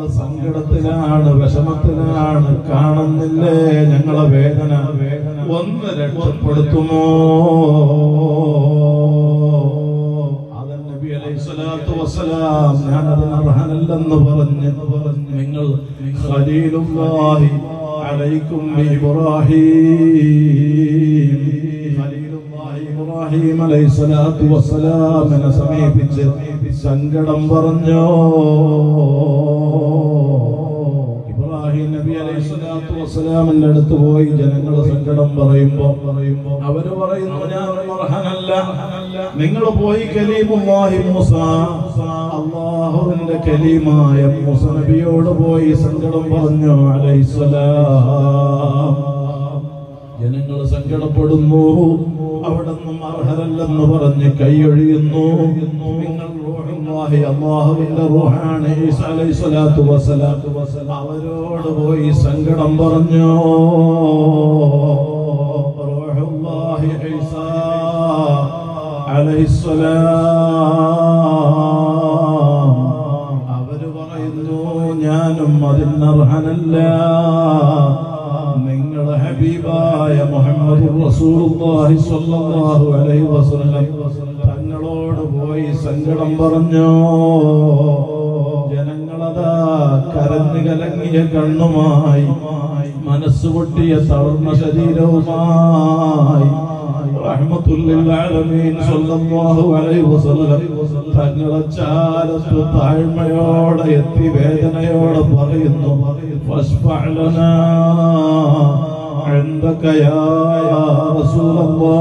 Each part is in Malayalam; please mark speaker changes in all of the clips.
Speaker 1: ഞങ്ങള് സങ്കടത്തിലാണ് വിഷമത്തിലാണ് കാണുന്നില്ലേ ഞങ്ങളെ വേദന ഒന്ന് രക്ഷപ്പെടുത്തുമോ അതൻ നബി അലൈഹി സ്വലാത്തു വസ്സലാം ഞാനതിന് അർഹനല്ലെന്ന് പറഞ്ഞ് നിങ്ങൾ ഖലീലുല്ലാഹി അലൈക്കും ബി ഇബ്രാഹീം ഖലീലുല്ലാഹി ഇബ്രാഹീം അലൈഹി സ്വലാത്തു വസ്സലാമിനെ സമീപിച്ച് സങ്കടം പറഞ്ഞോ ഇബ്രാഹിം നബി അലൈഹി സ്വലാത്തു വസ്സലാമിന്റെ അടുത്ത് പോയി ജനങ്ങൾ സങ്കടം പറയുമ്പോ പറയുമ്പോ അവര് പറയുന്നു ഞാൻ അർഹനല്ല നിങ്ങൾ പോയി കലീമുല്ലാഹി മൂസ അള്ളാഹുവിന്റെ കലീമായ മൂസ നബിയോട് പോയി സങ്കടം പറഞ്ഞു അലൈഹിസ്സലാം ജനങ്ങൾ സങ്കടപ്പെടുന്നു അവിടെ നിന്നും അർഹരല്ലെന്ന് പറഞ്ഞ് കൈയൊഴിയുന്നു നിങ്ങൾ റൂഹുല്ലാഹി അള്ളാഹുവിന്റെ റൂഹാണ് ഈസ അലൈഹി സ്വലാത്തു വസ്സലാം അവരോട് പോയി സങ്കടം പറഞ്ഞു റൂഹുല്ലാഹി ഈസ അലൈഹി സ്വലാം അവര് പറയുന്നു ഞാനും അതിനർഹനല്ല നിങ്ങൾ ഹബീബായ മുഹമ്മദ് റസൂലുള്ളാഹി സ്വല്ലല്ലാഹു അലൈഹി വസല്ലം തങ്ങളോട് പോയി സങ്കടം പറഞ്ഞോ ജനങ്ങളതാ കരഞ്ഞു കലങ്ങിയ കണ്ണുമായി മനസ്സ് പൊട്ടിയ തളർന്ന ശരീരവുമായി റഹ്മത്തുല്ലിൽ ആലമീൻ സ്വല്ലല്ലാഹു അലൈഹി വസല്ലം തങ്ങളെ ചാരത്ത് താഴ്മയോടെ എത്തി വേദനയോടെ പറയുന്നു ഫസ്ഫഅ ലനാ عندك يا رسول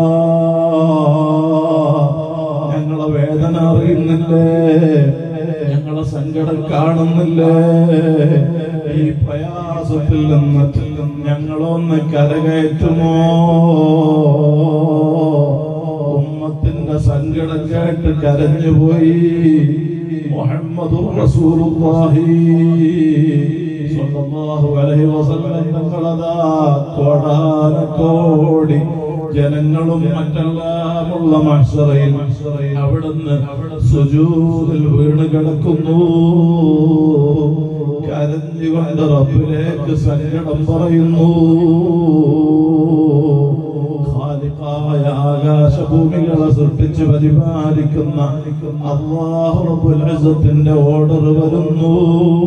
Speaker 1: الله ഞങ്ങളെ വേദന അറിയുന്നില്ലേ ഞങ്ങളെ സങ്കടം കാണുന്നില്ലേ ഈ പ്രയാസത്തിൽ നിന്ന് ഞങ്ങളൊന്ന് കരകയറ്റുമോ ഉമ്മത്തിന്റെ സങ്കടം കേട്ട് കരഞ്ഞുപോയി മുഹമ്മദ് റസൂലുള്ളാഹി സ്വല്ലല്ലാഹു അലൈഹി വസല്ലം തങ്ങളതാ കോടാനക്കോടി ജനങ്ങളും മറ്റെല്ലാമുള്ള മഹ്ശറയിൽ അവിടുന്ന് സുജൂദിൽ വീണ് കിടക്കുന്നു കരഞ്ഞുകൊണ്ട് റബ്ബിലേക്ക് സങ്കടം പറയുന്നു ഖാലിഖായ ആകാശഭൂമികളെ സൃഷ്ടിച്ച് പരിപാലിക്കുന്ന അല്ലാഹു റബ്ബുൽ ഇസ്സത്തിന്റെ ഓർഡർ വരുന്നു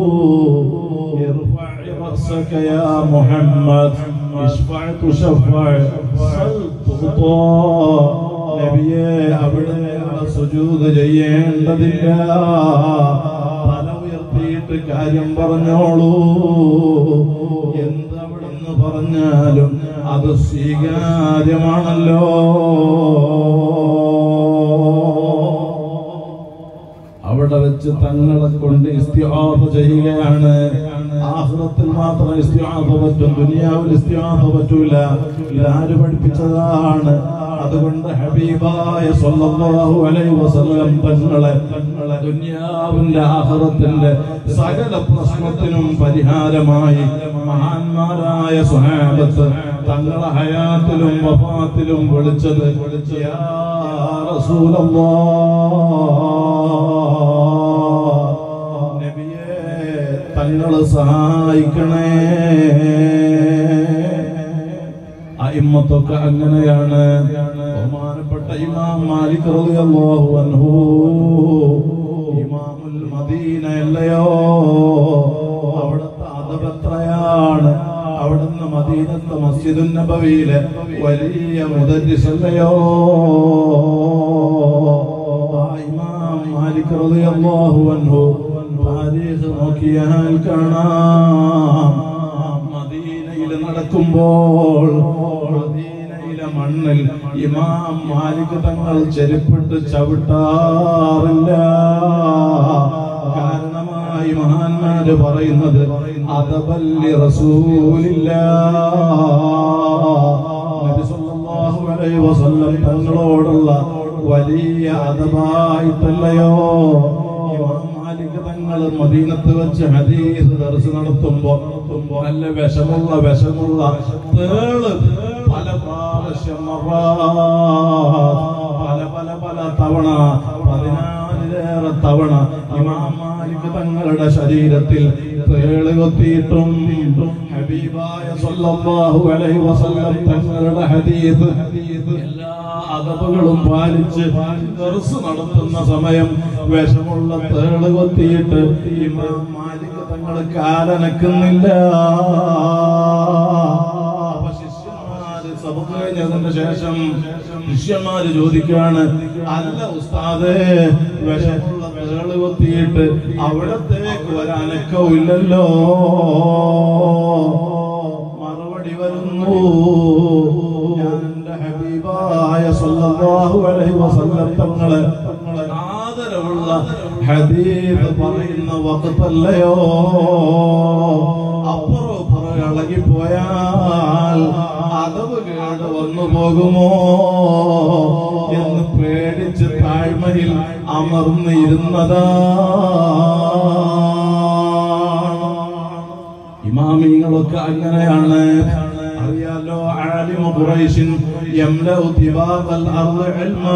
Speaker 1: ارفع رأسك يا محمد اشفع تشفع صل تطاع നബിയെ അവിടെ സുജൂദ് ചെയ്യേണ്ടതില്ല തല ഉയർത്തിയിട്ട് കാര്യം പറഞ്ഞോളൂ എന്തവിടെന്ന് പറഞ്ഞാലും അത് സ്വീകാര്യമാണല്ലോ അവിടെ വെച്ച് തങ്ങളെ കൊണ്ട് ഇസ്തിഹാസ ചെയ്യുകയാണ് ആഹ്റത്തിൽ മാത്രം ഇസ്തിഹാസ പറ്റും ദുനിയാവിൽ ഇസ്തിഹാസ പറ്റൂല ഇതാര് പഠിപ്പിച്ചതാണ് അതുകൊണ്ട് ഹബീബായ സ്വല്ലല്ലാഹു അലൈഹി വസല്ലം തങ്ങളെ ദുനിയാവിന്റെ ആഹ്റത്തിന്റെ സകല പ്രശ്നത്തിനും പരിഹാരമായി മഹാന്മാരായ സുഹാബത്ത് തങ്ങളെ ഹയാത്തിലും വഫാത്തിലും വിളിച്ചത് യാ റസൂലല്ലാഹ് നബിയെ തങ്ങള് സഹായിക്കണേ അയിമ്മത്തൊക്കെ അങ്ങനെയാണ് ബഹുമാനപ്പെട്ട ഇമാം മാലിക് റളിയല്ലാഹു അൻഹു ഇമാമുൽ മദീന അല്ലയോ അവിടുത്തെ അതപത്രയാണ് അവിടുന്ന് മദീനത്തെ മസ്ജിദുൻ നബവിയിലെ വലിയ മുദരിസല്ലയോ ആ ഇമാം മാലിക് റളിയല്ലാഹു അൻഹു താരീഖ് നോക്കിയാൽ കാണാം മദീനയിൽ നടക്കുമ്പോൾ മദീനയിലെ മണ്ണിൽ ഇമാം മാലിക് തങ്ങൾ ചെരുപ്പിട്ട് ചവിട്ടാറില്ല കാരണമായി മഹാന്മാര് പറയുന്നത് അതബല്ലി റസൂലില്ല നബി സല്ലല്ലാഹു അലൈഹി വസല്ലം തങ്ങളോടുള്ള വലിയ അതബായിട്ടല്ലയോ ഇമാം മാലിക് തങ്ങൾ മദീനത്ത് വെച്ച് ഹദീസ് ദർസ് നടത്തുമ്പോ നല്ല വിഷമുള്ള വിഷമുള്ള തേള് പല പ്രാവശ്യം മറാത്ത് പല പല പല തവണ പതിനാലിലേറെ തവണ ഇമാം മാലിക് മാലിക് തങ്ങളുടെ ശരീരത്തിൽ തേള് കൊത്തിയിട്ടും ഹബീബായ സല്ലല്ലാഹു അലൈഹി വസല്ലം തങ്ങളുടെ ഹദീസ് എല്ലാ അതവുകളും പാലിച്ച് ദർസ് നടത്തുന്ന സമയം വിഷമുള്ള തേള് കൊത്തിയിട്ട് ഇമാം മാലിക് തങ്ങൾ കാലനക്കുന്നില്ല അപ്പൊ ശിഷ്യന്മാര് സബക്ക് കഴിഞ്ഞതിന് ശേഷം ശിഷ്യന്മാര് ചോദിക്കാണ് അല്ല ഉസ്താദേ വിഷമുള്ള തേള് കൊത്തിയിട്ട് അവിടത്തേക്ക് വരാനൊക്കെ ഇല്ലല്ലോ മറുപടി വരുന്നു ഞാൻ എന്റെ ഹബീബായ സല്ലല്ലാഹു അലൈഹി വസല്ലം തങ്ങളെ ആദരവുള്ള ഹദീസ് പറയുന്ന വഖത്തല്ലയോ അപ്പുറം ഇപ്പുറം ഇളകിപ്പോയാൽ അതവ് കേട് വന്നു പോകുമോ എന്ന് പേടിച്ച് താഴ്മയിൽ അമർന്നിരുന്നതാ ഇമാമിങ്ങളൊക്കെ അങ്ങനെയാണ് അറിയാലോ ആലിമു ഖുറൈശിൻ യംലഉ തിബാഖൽ അർള് ഇൽമാ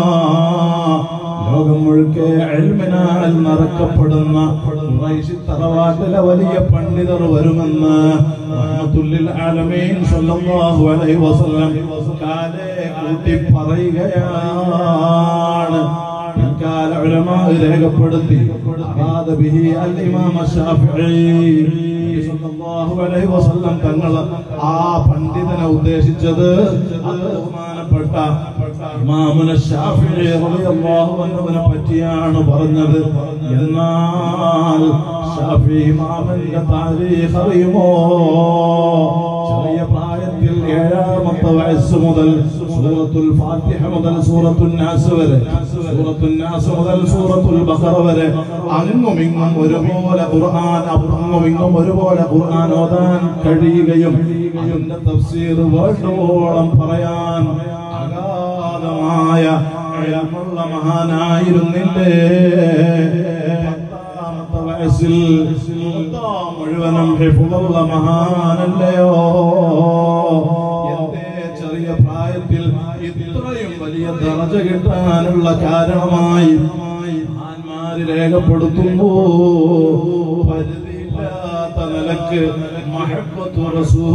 Speaker 1: ലോകം മുഴുക്കെ ഇൽമിനാൽ നിറക്കപ്പെടുന്ന ഖുറൈശി തറവാട്ടിലെ വലിയ പണ്ഡിതർ വരുമെന്ന് റഹ്മത്തുല്ലിൽ ആലമീൻ സ്വല്ലല്ലാഹു അലൈഹി വസല്ലം കാലേ കൂട്ടി പറയുകയാണ് പിൽക്കാല ഉലമാ രേഖപ്പെടുത്തി അറാദ ബിഹി അൽ ഇമാം ശാഫിഈ സല്ലല്ലാഹു അലൈഹി വസല്ലം തങ്ങൾ ആ പണ്ഡിതനെ ഉദ്ദേശിച്ചത് അത് ബഹുമാനപ്പെട്ട ഇമാമുന ശാഫിഈ റളിയല്ലാഹു അൻഹുവിനെ പറ്റിയാണ് പറഞ്ഞത് എന്നാൽ ഷാഫി ഇമാമിന്റെ താരീഖ് അറിയുമോ ചെറിയ പ്രായത്തിൽ ഏഴാമത്തെ വയസ്സ് മുതൽ സൂറത്തുൽ ഫാത്തിഹ മുതൽ സൂറത്തുൽ നാസ് വരെ സൂറത്തുൽ നാസ് മുതൽ സൂറത്തുൽ ബഖറ വരെ അങ്ങും ഇങ്ങും ഒരുപോലെ ഖുർആൻ അങ്ങും ഇങ്ങും ഒരുപോലെ ഖുർആൻ ഓതാൻ കഴിയുകയും അതിന്റെ തഫ്സീർ വേണ്ടോളം പറയാൻ അഗാധമായ ഇൽമുള്ള മഹാനായിരുന്നില്ലേ പത്താമത്തെ വയസ്സിൽ മൊത്തം മുഴുവനും ഹിഫുള്ള മഹാനല്ലയോ എന്തേ ചെറിയ പ്രായത്തിൽ ഇത്രയും വലിയ ദറജ കിട്ടാനുള്ള കാരണമായി മഹാന്മാര് രേഖപ്പെടുത്തുന്നു പരിധിയില്ലാത്ത നിലക്ക് മഹബത്തു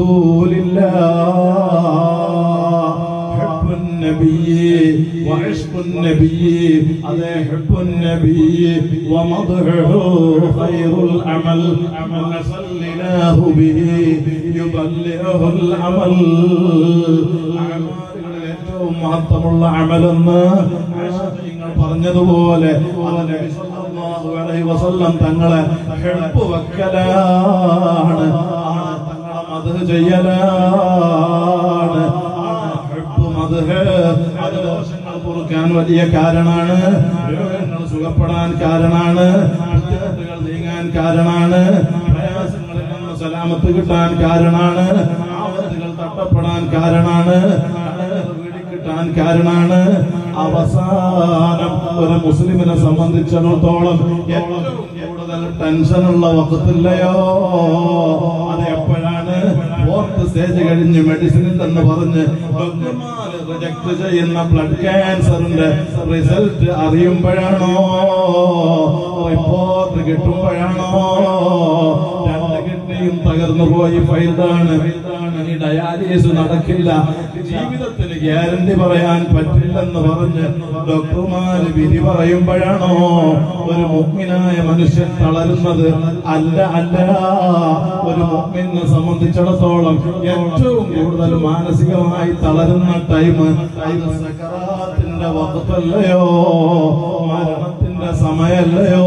Speaker 1: റസൂലില്ലാ حب النبي وعشق النبي هذا حب النبي ومضحه خير العمل عمل صلناه به يبلغه العمل അമലുകളിൽ ഏറ്റവും മഹത്വമുള്ള അമലെന്ന് നിങ്ങൾ പറഞ്ഞതുപോലെ അത് നബി സല്ലല്ലാഹു അലൈഹി വസല്ലം തങ്ങളെ ഹെൽപ്പ് വെക്കലാണ് ആ തങ്ങളെ മത് ചെയ്യലാണ് അത് ദോഷങ്ങൾ പൊറുക്കാൻ വലിയ കാരണാണ് രോഗങ്ങൾ സുഖപ്പെടാൻ കാരണാണ് ബുദ്ധിമുട്ടുകൾ നീങ്ങാൻ കാരണാണ് പ്രയാസങ്ങളിൽ നിന്ന് സലാമത്ത് കിട്ടാൻ കാരണാണ് ആപത്തുകൾ തട്ടപ്പെടാൻ കാരണാണ് വീടി കിട്ടാൻ കാരണാണ് അവസാനം ഒരു മുസ്ലിമിനെ സംബന്ധിച്ചിടത്തോളം ഏറ്റവും കൂടുതൽ ടെൻഷനുള്ള വക്കത്തില്ലയോ അത് എപ്പോഴാണ് ഫോർത്ത് സ്റ്റേജ് കഴിഞ്ഞ് മെഡിസിനിൽ എന്ന് പറഞ്ഞ് ഡോക്ടർമാര് റിജക്ട് ചെയ്യുന്ന ബ്ലഡ് ക്യാൻസറിന്റെ റിസൾട്ട് അറിയുമ്പോഴാണോ റിപ്പോർട്ട് കിട്ടുമ്പോഴാണോ രണ്ട് കിഡ്നിയും തകർന്നു പോയി ഫൈൽഡാണ് ഇനി ഡയാലിസിസ് നടക്കില്ല ജീവിതത്തിന് ഗ്യാരണ്ടി പറയാൻ പറ്റില്ലെന്ന് പറഞ്ഞ് ഡോക്ടർമാര് വിധി പറയുമ്പോഴാണോ ഒരു മുഗ്മിനായ മനുഷ്യൻ തളരുന്നത് അല്ല അല്ല ഒരു മുഗ്മിനെ സംബന്ധിച്ചിടത്തോളം ഏറ്റവും കൂടുതൽ മാനസികമായി തളരുന്ന ടൈം അത് സക്കറാത്തിന്റെ വകുപ്പല്ലയോ മരണത്തിന്റെ സമയല്ലയോ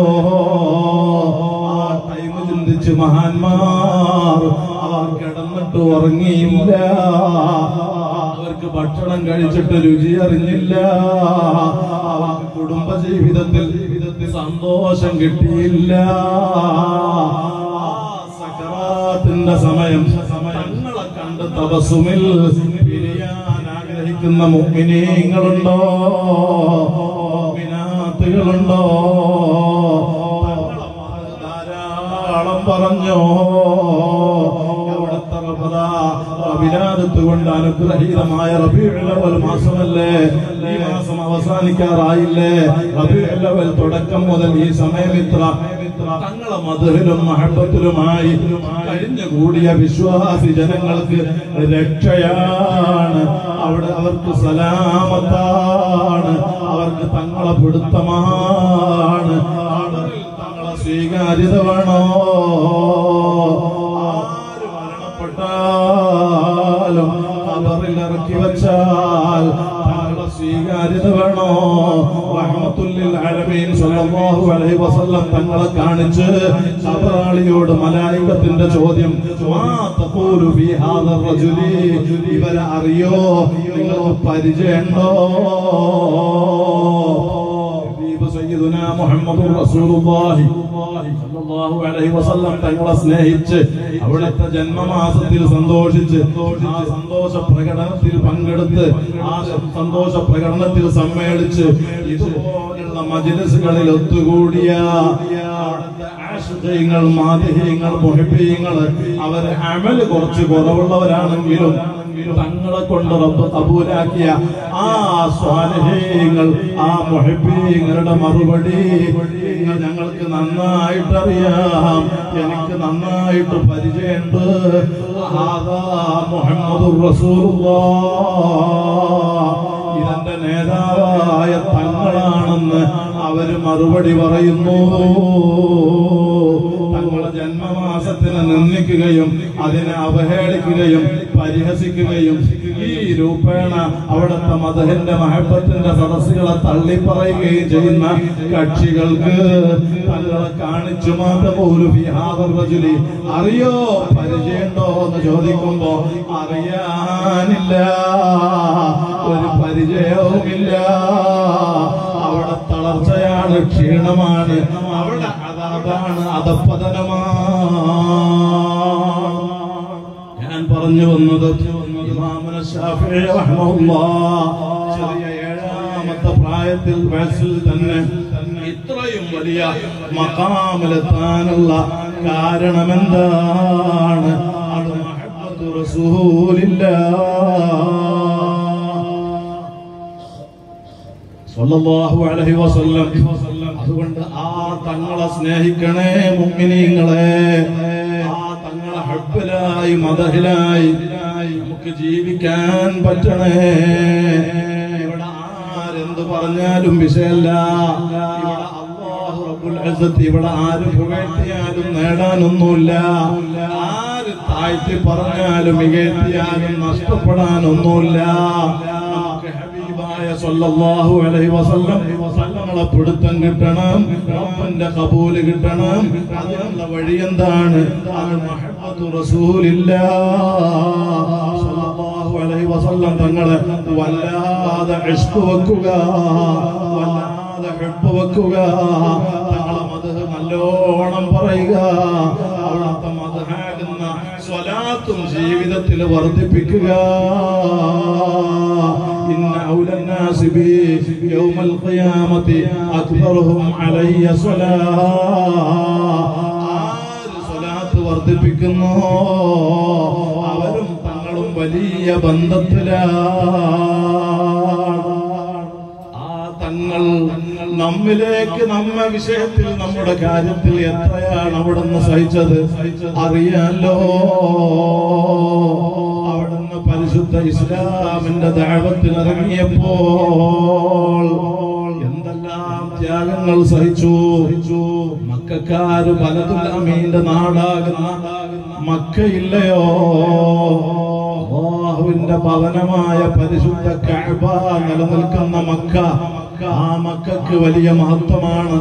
Speaker 1: ആ ടൈം ചിന്തിച്ച് മഹാന്മാർ അവർ കിടന്നിട്ട് ഉറങ്ങിയില്ല അവർക്ക് ഭക്ഷണം കഴിച്ചിട്ട് രുചി അറിഞ്ഞില്ല അവർക്ക് കുടുംബ ജീവിതത്തിൽ ജീവിതത്തിൽ സന്തോഷം കിട്ടിയില്ല ആ സക്കറാത്തിന്റെ സമയം തങ്ങളെ കണ്ട് തപസുമിൽ പിരിയാൻ ആഗ്രഹിക്കുന്ന മുഗ്മിനീങ്ങളുണ്ടോ മുഗ്മിനാത്തുകളുണ്ടോ തങ്ങളെ മഹൽ ധാരാളം പറഞ്ഞോ അവിടുത്തെ വിലാദത്ത് കൊണ്ട് അനുഗ്രഹീതമായ റബീഉൽ മാസമല്ലേ ഈ മാസം അവസാനിക്കാറായില്ലേ റബീഉൽ തുടക്കം മുതൽ ഈ സമയം ഇത്ര തങ്ങളെ മധുരിലും മഹബത്തിലുമായി കഴിഞ്ഞുകൂടിയ വിശ്വാസി ജനങ്ങൾക്ക് രക്ഷയാണ് അവിടെ അവർക്ക് സലാമത്താണ് അവർക്ക് തങ്ങളെ പിടുത്തമാണ് അവരിൽ തങ്ങളെ സ്വീകാര്യത വേണോ ആര് മരണപ്പെട്ടാലും അവരിൽ ഇറക്കി വെച്ചാൽ തങ്ങളെ സ്വീകാര്യത വേണോ റഹ്മത്തുല്ലിൽ അലമീൻ സല്ലല്ലാഹു അലൈഹി വസല്ലം തങ്ങളെ കാണിച്ച് അബറാളിയോട് മലായികത്തിന്റെ ചോദ്യം മാ തഖൂലു ഫീ ഹാദർ റജുലി ഇവരെ അറിയോ നിങ്ങൾക്ക് പരിചയമുണ്ടോ ഹബീബ് സയ്യിദുനാ മുഹമ്മദുർ റസൂലുള്ളാഹി സല്ലല്ലാഹു അലൈഹി വസല്ലം തങ്ങളെ സ്നേഹിച്ച് അവിടുത്തെ ജന്മമാസത്തിൽ സന്തോഷിച്ച് ആ സന്തോഷ പ്രകടനത്തിൽ പങ്കെടുത്ത് ആ സന്തോഷ പ്രകടനത്തിൽ സമ്മേളിച്ച് ഇതുപോലുള്ള മജ്ലിസുകളിൽ ഒത്തുകൂടിയ അവിടുത്തെ ആശുദ്ധയങ്ങൾ മാതിഹ്യങ്ങൾ മുഹിബീങ്ങൾ അവര് അമല് കുറച്ച് കുറവുള്ളവരാണെങ്കിലും തങ്ങളെ കൊണ്ട് റബ്ബ് കബൂലാക്കിയ ആ സ്വാലഹീങ്ങൾ ആ മുഹിബീങ്ങളുടെ മറുപടി നിങ്ങൾ ഞങ്ങൾക്ക് നന്നായിട്ടറിയാം എനിക്ക് നന്നായിട്ട് പരിചയമുണ്ട് ആദാ മുഹമ്മദ് ഇതെന്റെ നേതാവായ തങ്ങളാണെന്ന് അവര് മറുപടി പറയുന്നു തങ്ങളെ ജന്മമാസത്തിനെ നിന്ദിക്കുകയും അതിനെ അവഹേളിക്കുകയും പരിഹസിക്കുകയും ഈ രൂപേണ അവിടുത്തെ മതഹിന്റെ മഹബത്തിന്റെ സദസ്സുകളെ തള്ളിപ്പറയുകയും ചെയ്യുന്ന കക്ഷികൾക്ക് തങ്ങളെ കാണിച്ചു മാത്രം ഒരു വിഹാദർ റജുലി അറിയോ പരിചയമുണ്ടോ എന്ന് ചോദിക്കുമ്പോ അറിയാനില്ല ഒരു പരിചയവുമില്ല അവിടെ തളർച്ചയാണ് ക്ഷീണമാണ് അവിടെ അതാതാണ് അധപ്പതനമാണ് ഞാൻ പറഞ്ഞു വന്നത് ഇമാമുന ശാഫിഈ റഹ്മഹുല്ലാഹ് ചെറിയ ഏഴാമത്തെ പ്രായത്തിൽ വയസ്സിൽ തന്നെ ഇത്രയും വലിയ മക്കാമിലെത്താനുള്ള കാരണമെന്താണ് അത് മഹബ്ബത്തു റസൂലില്ലാഹ് സ്വല്ലല്ലാഹു അലൈഹി വസല്ലം അതുകൊണ്ട് ആ തങ്ങളെ സ്നേഹിക്കണേ മുഅ്മിനീങ്ങളെ ആ തങ്ങളെ ഹബ്ബിലായി മദഹിലായി നമുക്ക് ജീവിക്കാൻ പറ്റണേ ഇവിടെ ആരെന്ത് പറഞ്ഞാലും വിഷയല്ല ഇവിടെ അല്ലാഹു റബ്ബുൽ ഇസ്സത്ത് ഇവിടെ ആര് പുകഴ്ത്തിയാലും നേടാനൊന്നുമില്ല ആര് താഴ്ത്തി പറഞ്ഞാലും മികഴ്ത്തിയാലും നഷ്ടപ്പെടാനൊന്നുമില്ല നമുക്ക് ഹബീബായ സല്ലല്ലാഹു അലൈഹി വസല്ലം തങ്ങളെ പിടുത്തം കിട്ടണം റബ്ബിന്റെ കബൂല് കിട്ടണം അതിനുള്ള വഴി എന്താണ് അത് മഹബ്ബത്തു റസൂലില്ലാഹ് സല്ലല്ലാഹു അലൈഹി വസല്ലം തങ്ങളെ വല്ലാതെ ഇഷ്ക് വെക്കുക വല്ലാതെ ഹബ്ബ് വെക്കുക തങ്ങളെ മദ്ഹ് നല്ലോണം പറയുക അവിടുത്തെ മദ്ഹാകുന്ന സ്വലാത്തും ജീവിതത്തിൽ വർദ്ധിപ്പിക്കുക إن أولى الناس بي يوم القيامة أكثرهم علي صلاة ആര് സ്വലാത്ത് വർദ്ധിപ്പിക്കുന്നു അവരും തങ്ങളും വലിയ ബന്ധത്തിലാണ് ആ തങ്ങൾ നമ്മിലേക്ക് നമ്മ വിഷയത്തിൽ നമ്മുടെ കാര്യത്തിൽ എത്രയാണ് അവിടുന്ന് സഹിച്ചത് അറിയാലോ അവിടുന്ന് പരിശുദ്ധ ഇസ്ലാമിന്റെ ദാവത്തിൽ ഇറങ്ങിയപ്പോൾ എന്തെല്ലാം ത്യാഗങ്ങൾ സഹിച്ചു മക്കാര് പലതും അമീന്റെ നാടാകുന്ന മക്കയില്ലയോ അള്ളാഹുവിന്റെ ഭവനമായ പരിശുദ്ധ കഅബ നിലനിൽക്കുന്ന മക്ക ആ മക്കൾക്ക് വലിയ മഹത്വമാണ്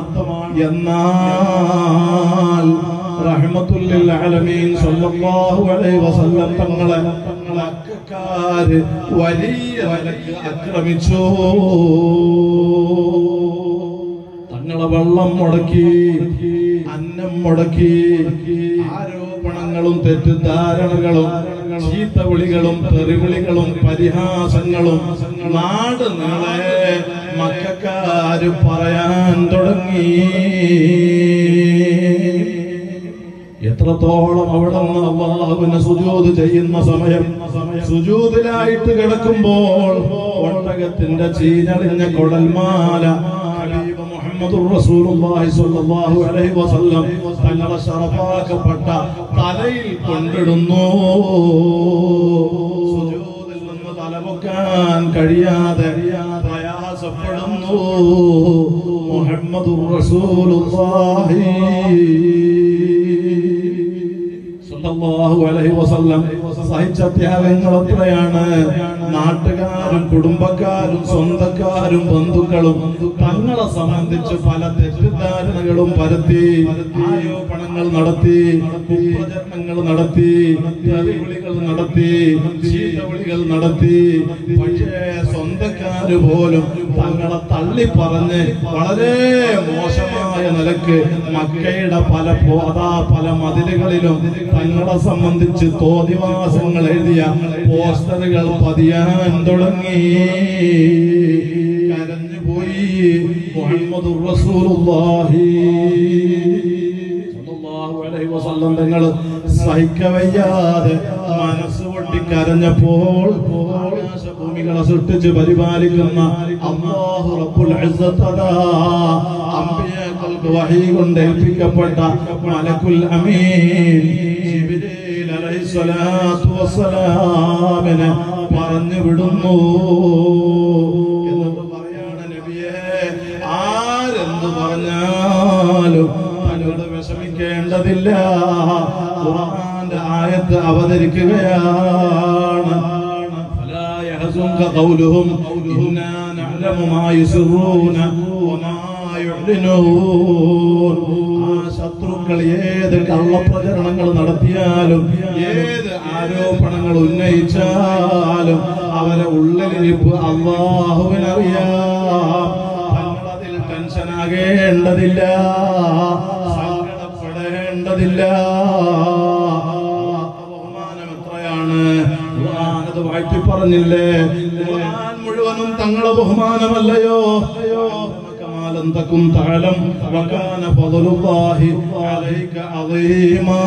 Speaker 1: എന്നാൽ റഹ്മത്തുല്ലിൽ ആലമീൻ സല്ലല്ലാഹു അലൈഹി വസല്ലം തങ്ങളെ മക്കക്കാര് വലിയ നിലക്ക് ആക്രമിച്ചു തങ്ങളെ വെള്ളം മുടക്കി അന്നം മുടക്കി ആരോപണങ്ങളും തെറ്റിദ്ധാരണകളും ചീത്തവിളികളും തെറിവിളികളും പരിഹാസങ്ങളും നാട് നീളെ മക്കാര് പറയാൻ തുടങ്ങി എത്രത്തോളം അവിടെ നിന്ന് അള്ളാഹുവിനെ സുജൂത് ചെയ്യുന്ന സമയം സുജൂതിലായിട്ട് കിടക്കുമ്പോൾ ഒട്ടകത്തിന്റെ ചീഞ്ഞളിഞ്ഞ കുടൽമാല ഹബീബ് മുഹമ്മദുർ റസൂലുള്ളാഹി സ്വല്ലല്ലാഹു അലൈഹി വസല്ലം തങ്ങളെ ശറഫാക്കപ്പെട്ട തലയിൽ കൊണ്ടിടുന്നു സുജൂദിൽ നിന്ന് തലപൊക്കാൻ കഴിയാതെ പ്രയാസപ്പെടുന്നു മുഹമ്മദുർ റസൂലുള്ളാഹി സല്ലല്ലാഹു അലൈഹി വസല്ലം സഹിച്ച ത്യാഗങ്ങൾ എത്രയാണ് നാട്ടുകാരും കുടുംബക്കാരും സ്വന്തക്കാരും ബന്ധുക്കളും തങ്ങളെ സംബന്ധിച്ച് പല തെറ്റിദ്ധാരണകളും പരത്തി ആരോപണങ്ങൾ നടത്തി കുപ്രചരണങ്ങൾ നടത്തി തെറിവിളികൾ നടത്തി ചീത്തവിളികൾ നടത്തി പക്ഷേ സ്വന്തക്കാര് പോലും തങ്ങളെ തള്ളി പറഞ്ഞ് വളരെ മോശമായ നിലക്ക് മക്കയുടെ പല പോതാ പല മതിലുകളിലും തങ്ങളെ സംബന്ധിച്ച് തോതിവാസങ്ങൾ എഴുതിയ പോസ്റ്ററുകൾ പതിയാൻ തുടങ്ങി കരഞ്ഞുപോയി മുഹമ്മദ് റസൂലുള്ളാഹി സല്ലല്ലാഹു അലൈഹി വസല്ലം തങ്ങൾ സഹിക്കവയ്യാതെ മനസ്സ് പൊട്ടി കരഞ്ഞപ്പോൾ ആകാശഭൂമികളെ സൃഷ്ടിച്ച് പരിപാലിക്കുന്ന അല്ലാഹു റബ്ബുൽ ഇസ്സത്ത് അതാ അമ്പിയാക്കൾക്ക് വഹി കൊണ്ട് ഏൽപ്പിക്കപ്പെട്ട മലക്കുൽ അമീൻ ജിബ്രീൽ അലൈഹിസ്സലാത്തു വസ്സലാമിനെ പറഞ്ഞു വിടുന്നു എന്നിട്ട് പറയാണ് നബിയേ ആരെന്ത് പറഞ്ഞാലും തന്നോട് വിഷമിക്കേണ്ടതില്ല ഖുർആന്റെ ആയത്ത് അവതരിക്കുകയാണ് فلا يحزنك قولهم إنا نعلم ما يسرون وما يعلنون ആ ശത്രുക്കൾ ഏത് കള്ളപ്രചരണങ്ങൾ നടത്തിയാലും ഏത് ആരോപണങ്ങൾ ഉന്നയിച്ചാലും അവരെ ഉള്ളിലിരിപ്പ് അള്ളാഹുവിനറിയാം തങ്ങളതിൽ ടെൻഷനാകേണ്ടതില്ല സങ്കടപ്പെടേണ്ടതില്ല ബഹുമാനം എത്രയാണ് ഖുർആനത് വാഴ്ത്തി പറഞ്ഞില്ലേ ഖുർആൻ മുഴുവനും തങ്ങളെ ബഹുമാനമല്ലയോ كمالا تكن تعلم وكان فضل الله عليك عظيما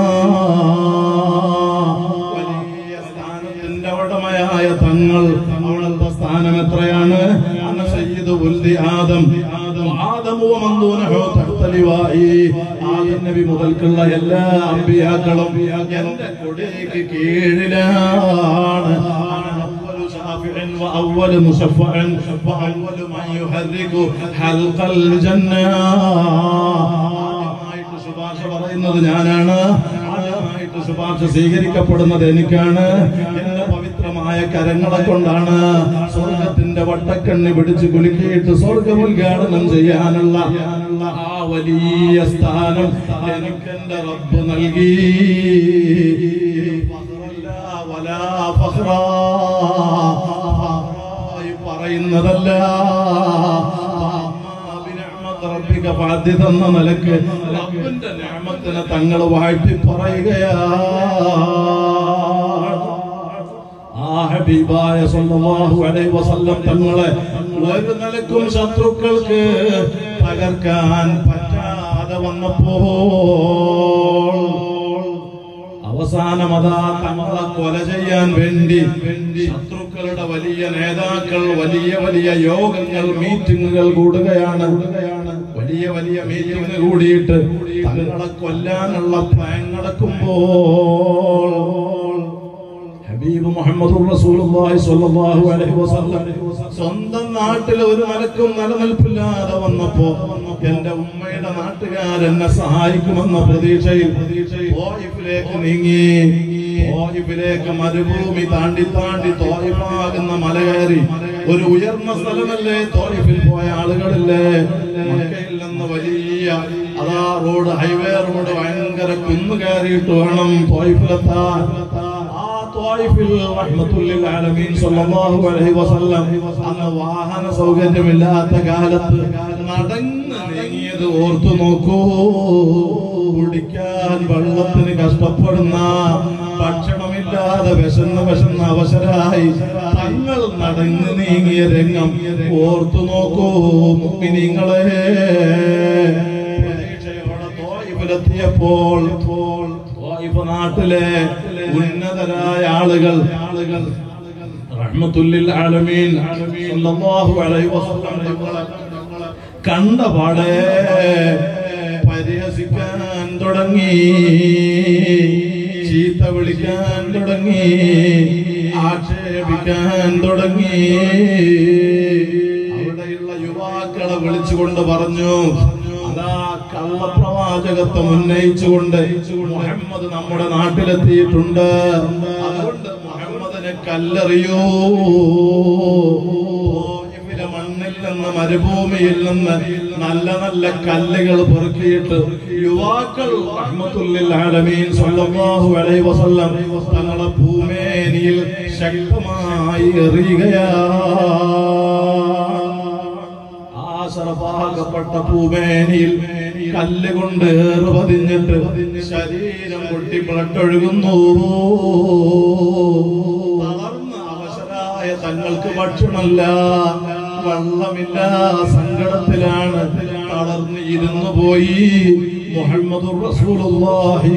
Speaker 1: വലിയ സ്ഥാനത്തിന്റെ ഉടമയായ തങ്ങൾ അവിടുത്തെ സ്ഥാനം എത്രയാണ് അന സയ്യിദ് ഉൽദി ആദം ആദം ആദം വമൻ ദൂനഹു തഹ്ത ലിവാഇ ആദം നബി മുതൽക്കുള്ള എല്ലാ അമ്പിയാക്കളും എന്റെ കൊടിക്ക് കീഴിലാണ് അന അവ്വലു ശാഫിഇൻ വഅവ്വലു മുശഫഅൻ വഅവ്വലു മൻ യുഹർരികു ഹൽഖൽ ജന്ന ആദ്യമായിട്ട് ശുപാർശ പറയുന്നത് ഞാനാണ് ആദ്യമായിട്ട് ശുപാർശ സ്വീകരിക്കപ്പെടുന്നത് എനിക്കാണ് എന്റെ പവിത്രമായ കരങ്ങളെ കൊണ്ടാണ് സ്വർഗത്തിന്റെ വട്ടക്കണ്ണി പിടിച്ച് കുലുക്കിയിട്ട് സ്വർഗം ഉദ്ഘാടനം ചെയ്യാനുള്ള ആ വലിയ സ്ഥാനം എനിക്കെന്റെ റബ്ബ് നൽകി ഫഖറല്ല വലാ ഫഖറാ. ഫഖറായി പറയുന്നതല്ല ബിനിഅ്മത്ത് റബ്ബിക ഫഅദ്ദി തന്ന നിലക്ക് റബ്ബിന്റെ നിഅമത്തിനെ തങ്ങൾ വാഴ്ത്തി പറയുകയാണ് ആ ഹബീബായ സല്ലല്ലാഹു അലൈഹി വസല്ലം തങ്ങളെ ഒരു നിലക്കും ശത്രുക്കൾക്ക് തകർക്കാൻ പറ്റാതെ വന്നപ്പോൾ അവസാനം അതാ തങ്ങളെ കൊല ചെയ്യാൻ വേണ്ടി ശത്രുക്കളുടെ വലിയ നേതാക്കൾ വലിയ വലിയ യോഗങ്ങൾ മീറ്റിങ്ങുകൾ കൂടുകയാണ് വലിയ വലിയ മീറ്റിംഗ് കൂടിയിട്ട് തങ്ങളെ കൊല്ലാനുള്ള പ്ലാൻ നടക്കുമ്പോൾ ഹബീബ് മുഹമ്മദ് റസൂലുള്ളാഹി സ്വല്ലല്ലാഹു അലൈഹി വസല്ലം സ്വന്തം നാട്ടിൽ ഒരു നിലക്കും നിലനിൽപ്പില്ലാതെ വന്നപ്പോ എന്റെ ഉമ്മയുടെ നാട്ടുകാർ എന്നെ സഹായിക്കുമെന്ന പ്രതീക്ഷയിൽ തോയിഫിലേക്ക് നീങ്ങി തോയിഫിലേക്ക് മരുഭൂമി താണ്ടി താണ്ടി തോയിഫാകുന്ന മല കയറി ഒരു ഉയർന്ന സ്ഥലമല്ലേ തോയിഫിൽ പോയ ആളുകളില്ലേ മക്കയിൽ നിന്ന് വലിയ അതാ റോഡ് ഹൈവേ റോഡ് ഭയങ്കര കുന്നു കയറിയിട്ട് വേണം തോയിഫിലെത്താൻ ആ ത്വായിഫിൽ റഹ്മത്തുല്ലിൽ ആലമീൻ സ്വല്ലല്ലാഹു അലൈഹി വസല്ലം അന്ന് വാഹന സൗകര്യമില്ലാത്ത കാലത്ത് നടന്ന് നീങ്ങിയത് ഓർത്തു നോക്കൂ കുടിക്കാൻ വെള്ളത്തിന് കഷ്ടപ്പെടുന്ന ഭക്ഷണമില്ലാതെ വിശന്ന് വിശന്ന് അവശരായി തങ്ങൾ നടന്ന് നീങ്ങിയ രംഗം ഓർത്തു നോക്കൂ മുഅ്മിനീങ്ങളെ പ്രതീക്ഷയോടെ തോയിഫിലെത്തിയപ്പോൾ ത്വായിഫ് നാട്ടിലെ ഉന്നതരായ ആളുകൾ ആളുകൾ റഹ്മത്തുല്ലിൽ ആലമീൻ സല്ലല്ലാഹു അലൈഹി വസല്ലം തങ്ങളെ കണ്ട പാടെ പരിഹസിക്കാൻ തുടങ്ങി ചീത്ത വിളിക്കാൻ തുടങ്ങി ആക്ഷേപിക്കാൻ തുടങ്ങി അവിടെയുള്ള യുവാക്കളെ വിളിച്ചുകൊണ്ട് പറഞ്ഞു അതാ കള്ളപ്രവാചകത്വം ഉന്നയിച്ചുകൊണ്ട് മുഹമ്മദ് നമ്മുടെ നാട്ടിലെത്തിയിട്ടുണ്ട് അതുകൊണ്ട് മുഹമ്മദിനെ കല്ലെറിയൂ തോയിഫിലെ മണ്ണിൽ നിന്ന് മരുഭൂമിയിൽ നിന്ന് നല്ല നല്ല കല്ലുകൾ പെറുക്കിയിട്ട് യുവാക്കൾ റഹ്മത്തുല്ലിൽ ആലമീൻ സ്വല്ലല്ലാഹു അലൈഹി വസല്ലം തങ്ങളെ ഭൂമേനിയിൽ ശക്തമായി എറിയുകയാണ് ആ ശറഫാകപ്പെട്ട പൂമേനിയിൽ കല്ലുകൊണ്ട് ഏറ് പതിഞ്ഞിട്ട് ശരീരം പൊട്ടി ബ്ലഡൊഴുകുന്നു തളർന്ന അവശരായ തങ്ങൾക്ക് ഭക്ഷണമല്ല വെള്ളമില്ല സങ്കടത്തിലാണ് തളർന്ന് ഇരുന്നു പോയി മുഹമ്മദ് റസൂലുള്ളാഹി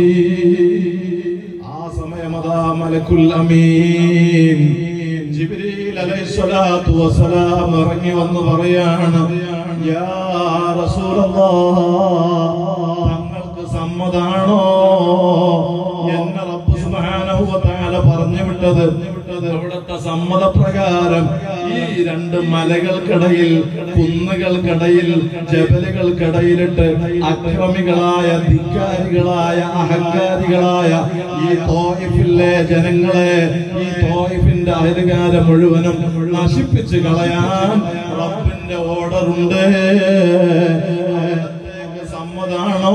Speaker 1: ആ സമയമതാ മലക്കുൽ അമീൻ ജിബ്രീൽ അലൈഹിസ്സലാത്തു വസ്സലാം ഇറങ്ങി വന്ന് പറയാണ് യാ റസൂലല്ലാഹ് തങ്ങൾക്ക് സമ്മതാണോ എന്നെ റബ്ബ് സുബ്ഹാനഹു വ തആല പറഞ്ഞു വിട്ടത് അവിടുത്തെ സമ്മതപ്രകാരം ഈ രണ്ട് മലകൾക്കിടയിൽ കുന്നുകൾക്കിടയിൽ ജബലുകൾക്കിടയിലിട്ട് അക്രമികളായ ധിക്കാരികളായ അഹങ്കാരികളായ ഈ തോയിഫിലെ ജനങ്ങളെ ഈ തോയിഫിന്റെ അയലുകാരെ മുഴുവനും നശിപ്പിച്ച് കളയാൻ റബ്ബിന്റെ ഓർഡറുണ്ട് അവിടത്തേക്ക് സമ്മതാണോ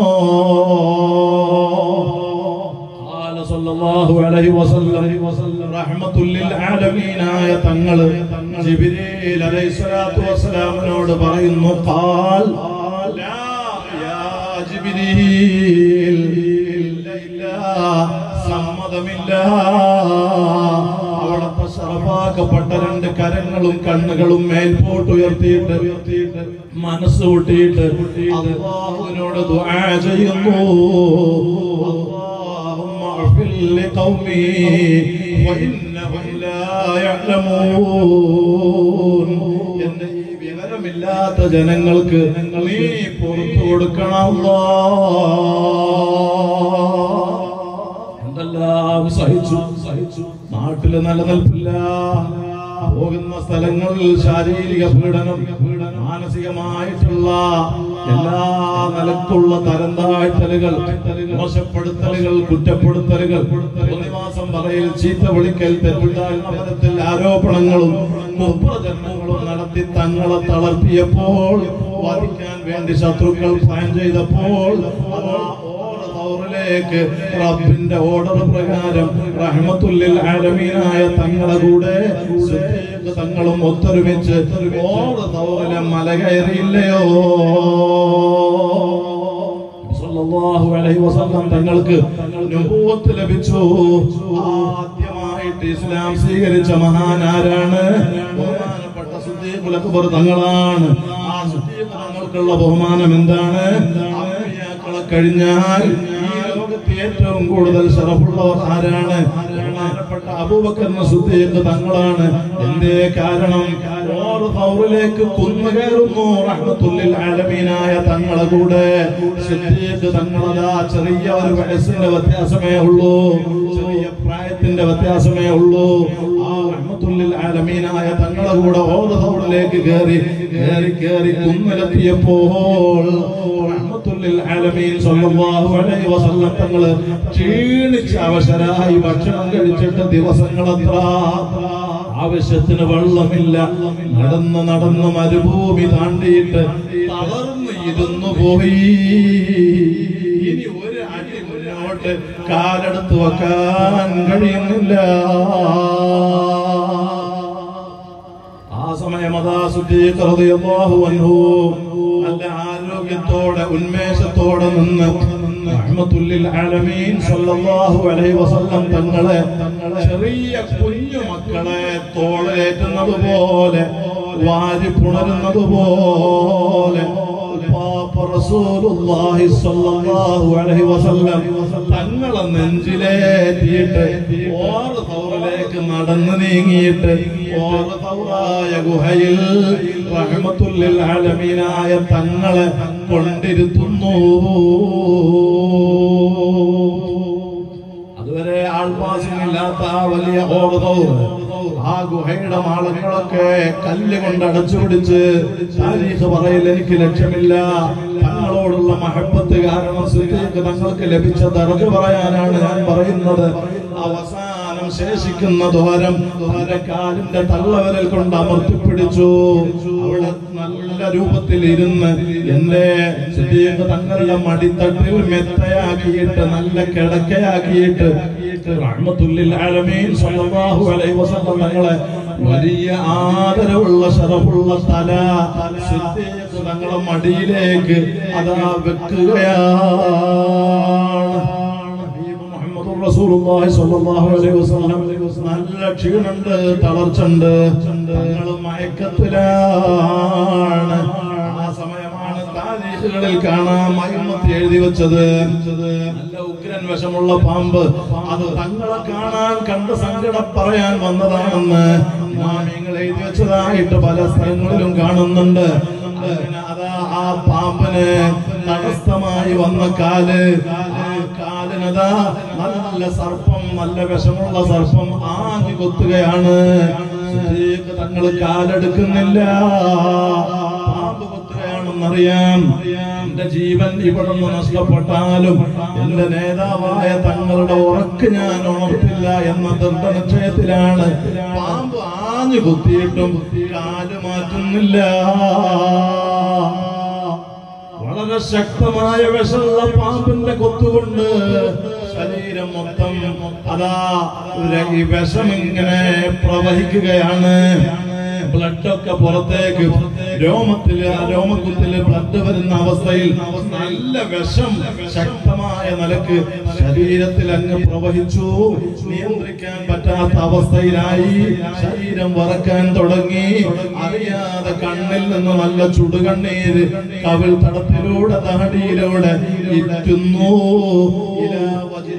Speaker 1: قال صلى الله عليه وسلم رحمة للعالمين ആയ തങ്ങള് ജിബ്രീൽ അലൈഹിസ്സലാത്തു വസ്സലാമിനോട് പറയുന്നു ഖാൽ ലാ യാ ജിബ്രീൽ ഇല്ല ഇല്ല സമ്മതമില്ല അവിടുത്തെ ശറഫാക്കപ്പെട്ട രണ്ട് കരങ്ങളും കണ്ണുകളും മേൽപോട്ട് ഉയർത്തിയിട്ട് ഉയർത്തിയിട്ട് മനസ്സ് കൂട്ടിയിട്ട് അള്ളാഹുവിനോട് ദുആ ചെയ്യുന്നു اللهم اغفر لقومي وإنهم لا يعلمون എന്റെ ഈ വിവരമില്ലാത്ത ജനങ്ങൾക്ക് നീ പുറത്തു കൊടുക്കണം എന്തെല്ലാം സഹിച്ചു സഹിച്ചു നാട്ടില് നിലനിൽപ്പില്ല പോകുന്ന സ്ഥലങ്ങളിൽ ശാരീരിക പീഡനം മാനസികമായിട്ടുള്ള എല്ലാ നിലക്കുള്ള തരം താഴ്ത്തലുകൾ മോശപ്പെടുത്തലുകൾ കുറ്റപ്പെടുത്തലുകൾ പ്രതിമാസം പറയൽ ചീത്ത വിളിക്കൽ തെറ്റുണ്ടാകുന്ന ആരോപണങ്ങളും കുപ്രജന്മങ്ങളും നടത്തി തങ്ങളെ തളർത്തിയപ്പോൾ വധിക്കാൻ വേണ്ടി ശത്രുക്കൾ പ്ലാൻ ചെയ്തപ്പോൾ അതാ ഓരോ തൗറിലേക്ക് റബ്ബിന്റെ ഓർഡർ പ്രകാരം റഹ്മത്തുല്ലിൽ ആലമീനായ തങ്ങളെ കൂടെ സിദ്ദീഖ് തങ്ങളും ഒത്തൊരുമിച്ച് ഓരോ തൗറിലെ മല കയറിയില്ലയോ സല്ലല്ലാഹു അലൈഹി വസല്ലം തങ്ങൾക്ക് നുബുവത്ത് ലഭിച്ചു ആദ്യമായിട്ട് ഇസ്ലാം സ്വീകരിച്ച മഹാനാരാണ് ബഹുമാനപ്പെട്ട സിദ്ദീഖുൽ അക്ബർ തങ്ങളാണ് ആ സിദ്ദീഖ് തങ്ങൾക്കുള്ള ബഹുമാനം എന്താണ് അമ്പിയാക്കളെ കഴിഞ്ഞാൽ ഈ ലോകത്ത് ഏറ്റവും കൂടുതൽ ശറഫുള്ളവർ ആരാണ് ബഹുമാനപ്പെട്ട അബൂബക്കറിന് സിദ്ദീഖ് തങ്ങളാണ് എന്തേ കാരണം ഓരോ ഫൗറിലേക്ക് കുന്നുകയറുന്നു റഹ്മത്തുല്ലിൽ ആലമീനായ തങ്ങളെ കൂടെ സിദ്ദീഖ് തങ്ങളതാ ചെറിയ ഒരു വയസ്സിന്റെ വ്യത്യാസമേ ഉള്ളൂ ചെറിയ പ്രായത്തിന്റെ വ്യത്യാസമേ ഉള്ളൂ ആ റഹ്മത്തുല്ലിൽ ആലമീനായ തങ്ങളെ കൂടെ ഓരോ ഫൗറിലേക്ക് കയറി കയറി കയറി കുന്നിലെത്തിയപ്പോൾ റഹ്മത്തുല്ലിൽ ആലമീൻ സല്ലല്ലാഹു അലൈഹി വസല്ലം തങ്ങള് ക്ഷീണിച്ച് അവശരായി ഭക്ഷണം കഴിച്ചിട്ട് ദിവസങ്ങളത്ര ആവശ്യത്തിന് വെള്ളമില്ല നടന്ന് നടന്ന് മരുഭൂമി താണ്ടിയിട്ട് തളർന്ന് ഇരുന്നു പോയി ഇനി ഒരു അടി മുന്നോട്ട് കാലെടുത്ത് വെക്കാൻ കഴിയുന്നില്ല ആ സമയം അതാ സുദ്ദീഖ് റളിയല്ലാഹു അൻഹു നല്ല ആരോഗ്യത്തോടെ ഉന്മേഷത്തോടെ നിന്ന് റഹ്മത്തുല്ലിൽ ആലമീൻ സല്ലല്ലാഹു അലൈഹി വസല്ലം തങ്ങളെ ചെറിയ കുഞ്ഞു മക്കളെ തോളേറ്റുന്നത് പോലെ വാരി പുണരുന്നത് പോലെ പാപ്പ റസൂലുള്ളാഹി സ്വല്ലല്ലാഹു അലൈഹി വസല്ലം തങ്ങളെ തങ്ങളെ നെഞ്ചിലേറ്റിയിട്ട് ഓറ് തൗറിലേക്ക് നടന്നു നീങ്ങിയിട്ട് ഓറ് തൗറായ ഗുഹയിൽ റഹ്മത്തുല്ലിൽ ആലമീനായ തങ്ങളെ കൊണ്ടിരുത്തുന്നു അതുവരെ ആൾവാസമില്ലാത്ത ആ വലിയ ഓർദൗർ ആ ഗുഹയുടെ മാളങ്ങളൊക്കെ കല്ല് കൊണ്ട് അടച്ചു പിടിച്ച് താരീഖ് പറയൽ എനിക്ക് ലക്ഷ്യമില്ല തങ്ങളോടുള്ള മഹബത്ത് കാരണം സിദ്ദീഖ് തങ്ങൾക്ക് ലഭിച്ച ദർജ പറയാനാണ് ഞാൻ പറയുന്നത് അവസാനം ശേഷിക്കുന്ന ദ്വാരം തന്റെ കാലിന്റെ തള്ളവരൽ കൊണ്ട് അമർത്തിപ്പിടിച്ചു അവിടെ നല്ല രൂപത്തിൽ ഇരുന്ന് എന്റെ സിദ്ദീഖ് തങ്ങളുടെ മടിത്തട്ടിൽ മെത്തയാക്കിയിട്ട് നല്ല കിടക്കയാക്കിയിട്ട് റഹ്മത്തുല്ലിൽ ആലമീൻ സ്വല്ലല്ലാഹു അലൈഹി വസല്ലം തങ്ങളെ വലിയ ആദരവുള്ള ശറഫുള്ള തല സിദ്ദീഖ് തങ്ങളെ മടിയിലേക്ക് അതാ വെക്കുകയാണ് ഹബീബ് മുഹമ്മദുർ റസൂലുള്ളാഹി സ്വല്ലല്ലാഹു അലൈഹി വസല്ലം നല്ല ക്ഷീണുണ്ട് തളർച്ചുണ്ട് തങ്ങൾ മയക്കത്തിലാണ് ആ സമയമാണ് താരീഖുകളിൽ കാണാം മൈമത്ത് എഴുതി വെച്ചത് നല്ല ഉഗ്രൻ വിഷമുള്ള പാമ്പ് അത് തങ്ങളെ കാണാൻ കണ്ട് സങ്കടം പറയാൻ വന്നതാണെന്ന് മാമിങ്ങൾ എഴുതി വെച്ചതായിട്ട് പല സ്ഥലങ്ങളിലും കാണുന്നുണ്ട് അങ്ങനെ അതാ ആ പാമ്പിന് തടസ്സമായി വന്ന കാല് ആ കാലിനതാ നല്ല സർപ്പം നല്ല വിഷമുള്ള സർപ്പം ആഞ്ഞു കൊത്തുകയാണ് സിദ്ദീഖ് തങ്ങൾ കാലെടുക്കുന്നില്ല പാമ്പ് കൊത്തുകയാണെന്നറിയാം എന്റെ ജീവൻ ഇവിടുന്ന് നഷ്ടപ്പെട്ടാലും എന്റെ നേതാവായ തങ്ങളുടെ ഉറക്ക് ഞാൻ ഉണർത്തില്ല എന്ന ദൃഢനിശ്ചയത്തിലാണ് പാമ്പ് ആഞ്ഞു കുത്തിയിട്ടും കാല് മാറ്റുന്നില്ല വളരെ ശക്തമായ വിഷമുള്ള പാമ്പിന്റെ കൊത്തുകൊണ്ട് ശരീരം മൊത്തം അതാ ഒരു ഈ വിഷം ഇങ്ങനെ പ്രവഹിക്കുകയാണ് ബ്ലഡൊക്കെ പുറത്തേക്ക് രോമത്തില് ആ രോമക്കുത്തില് ബ്ലഡ് വരുന്ന അവസ്ഥയിൽ നല്ല വിഷം ശക്തമായ നിലക്ക് ശരീരത്തിൽ അങ്ങ് പ്രവഹിച്ചു നിയന്ത്രിക്കാൻ പറ്റാത്ത അവസ്ഥയിലായി ശരീരം വറക്കാൻ തുടങ്ങി അറിയാതെ കണ്ണിൽ നിന്ന് നല്ല ചുടുകണ്ണീര് കവിൾ തടത്തിലൂടെ താടിയിലൂടെ ഇറ്റുന്നു ഇലാ വജ്ഹി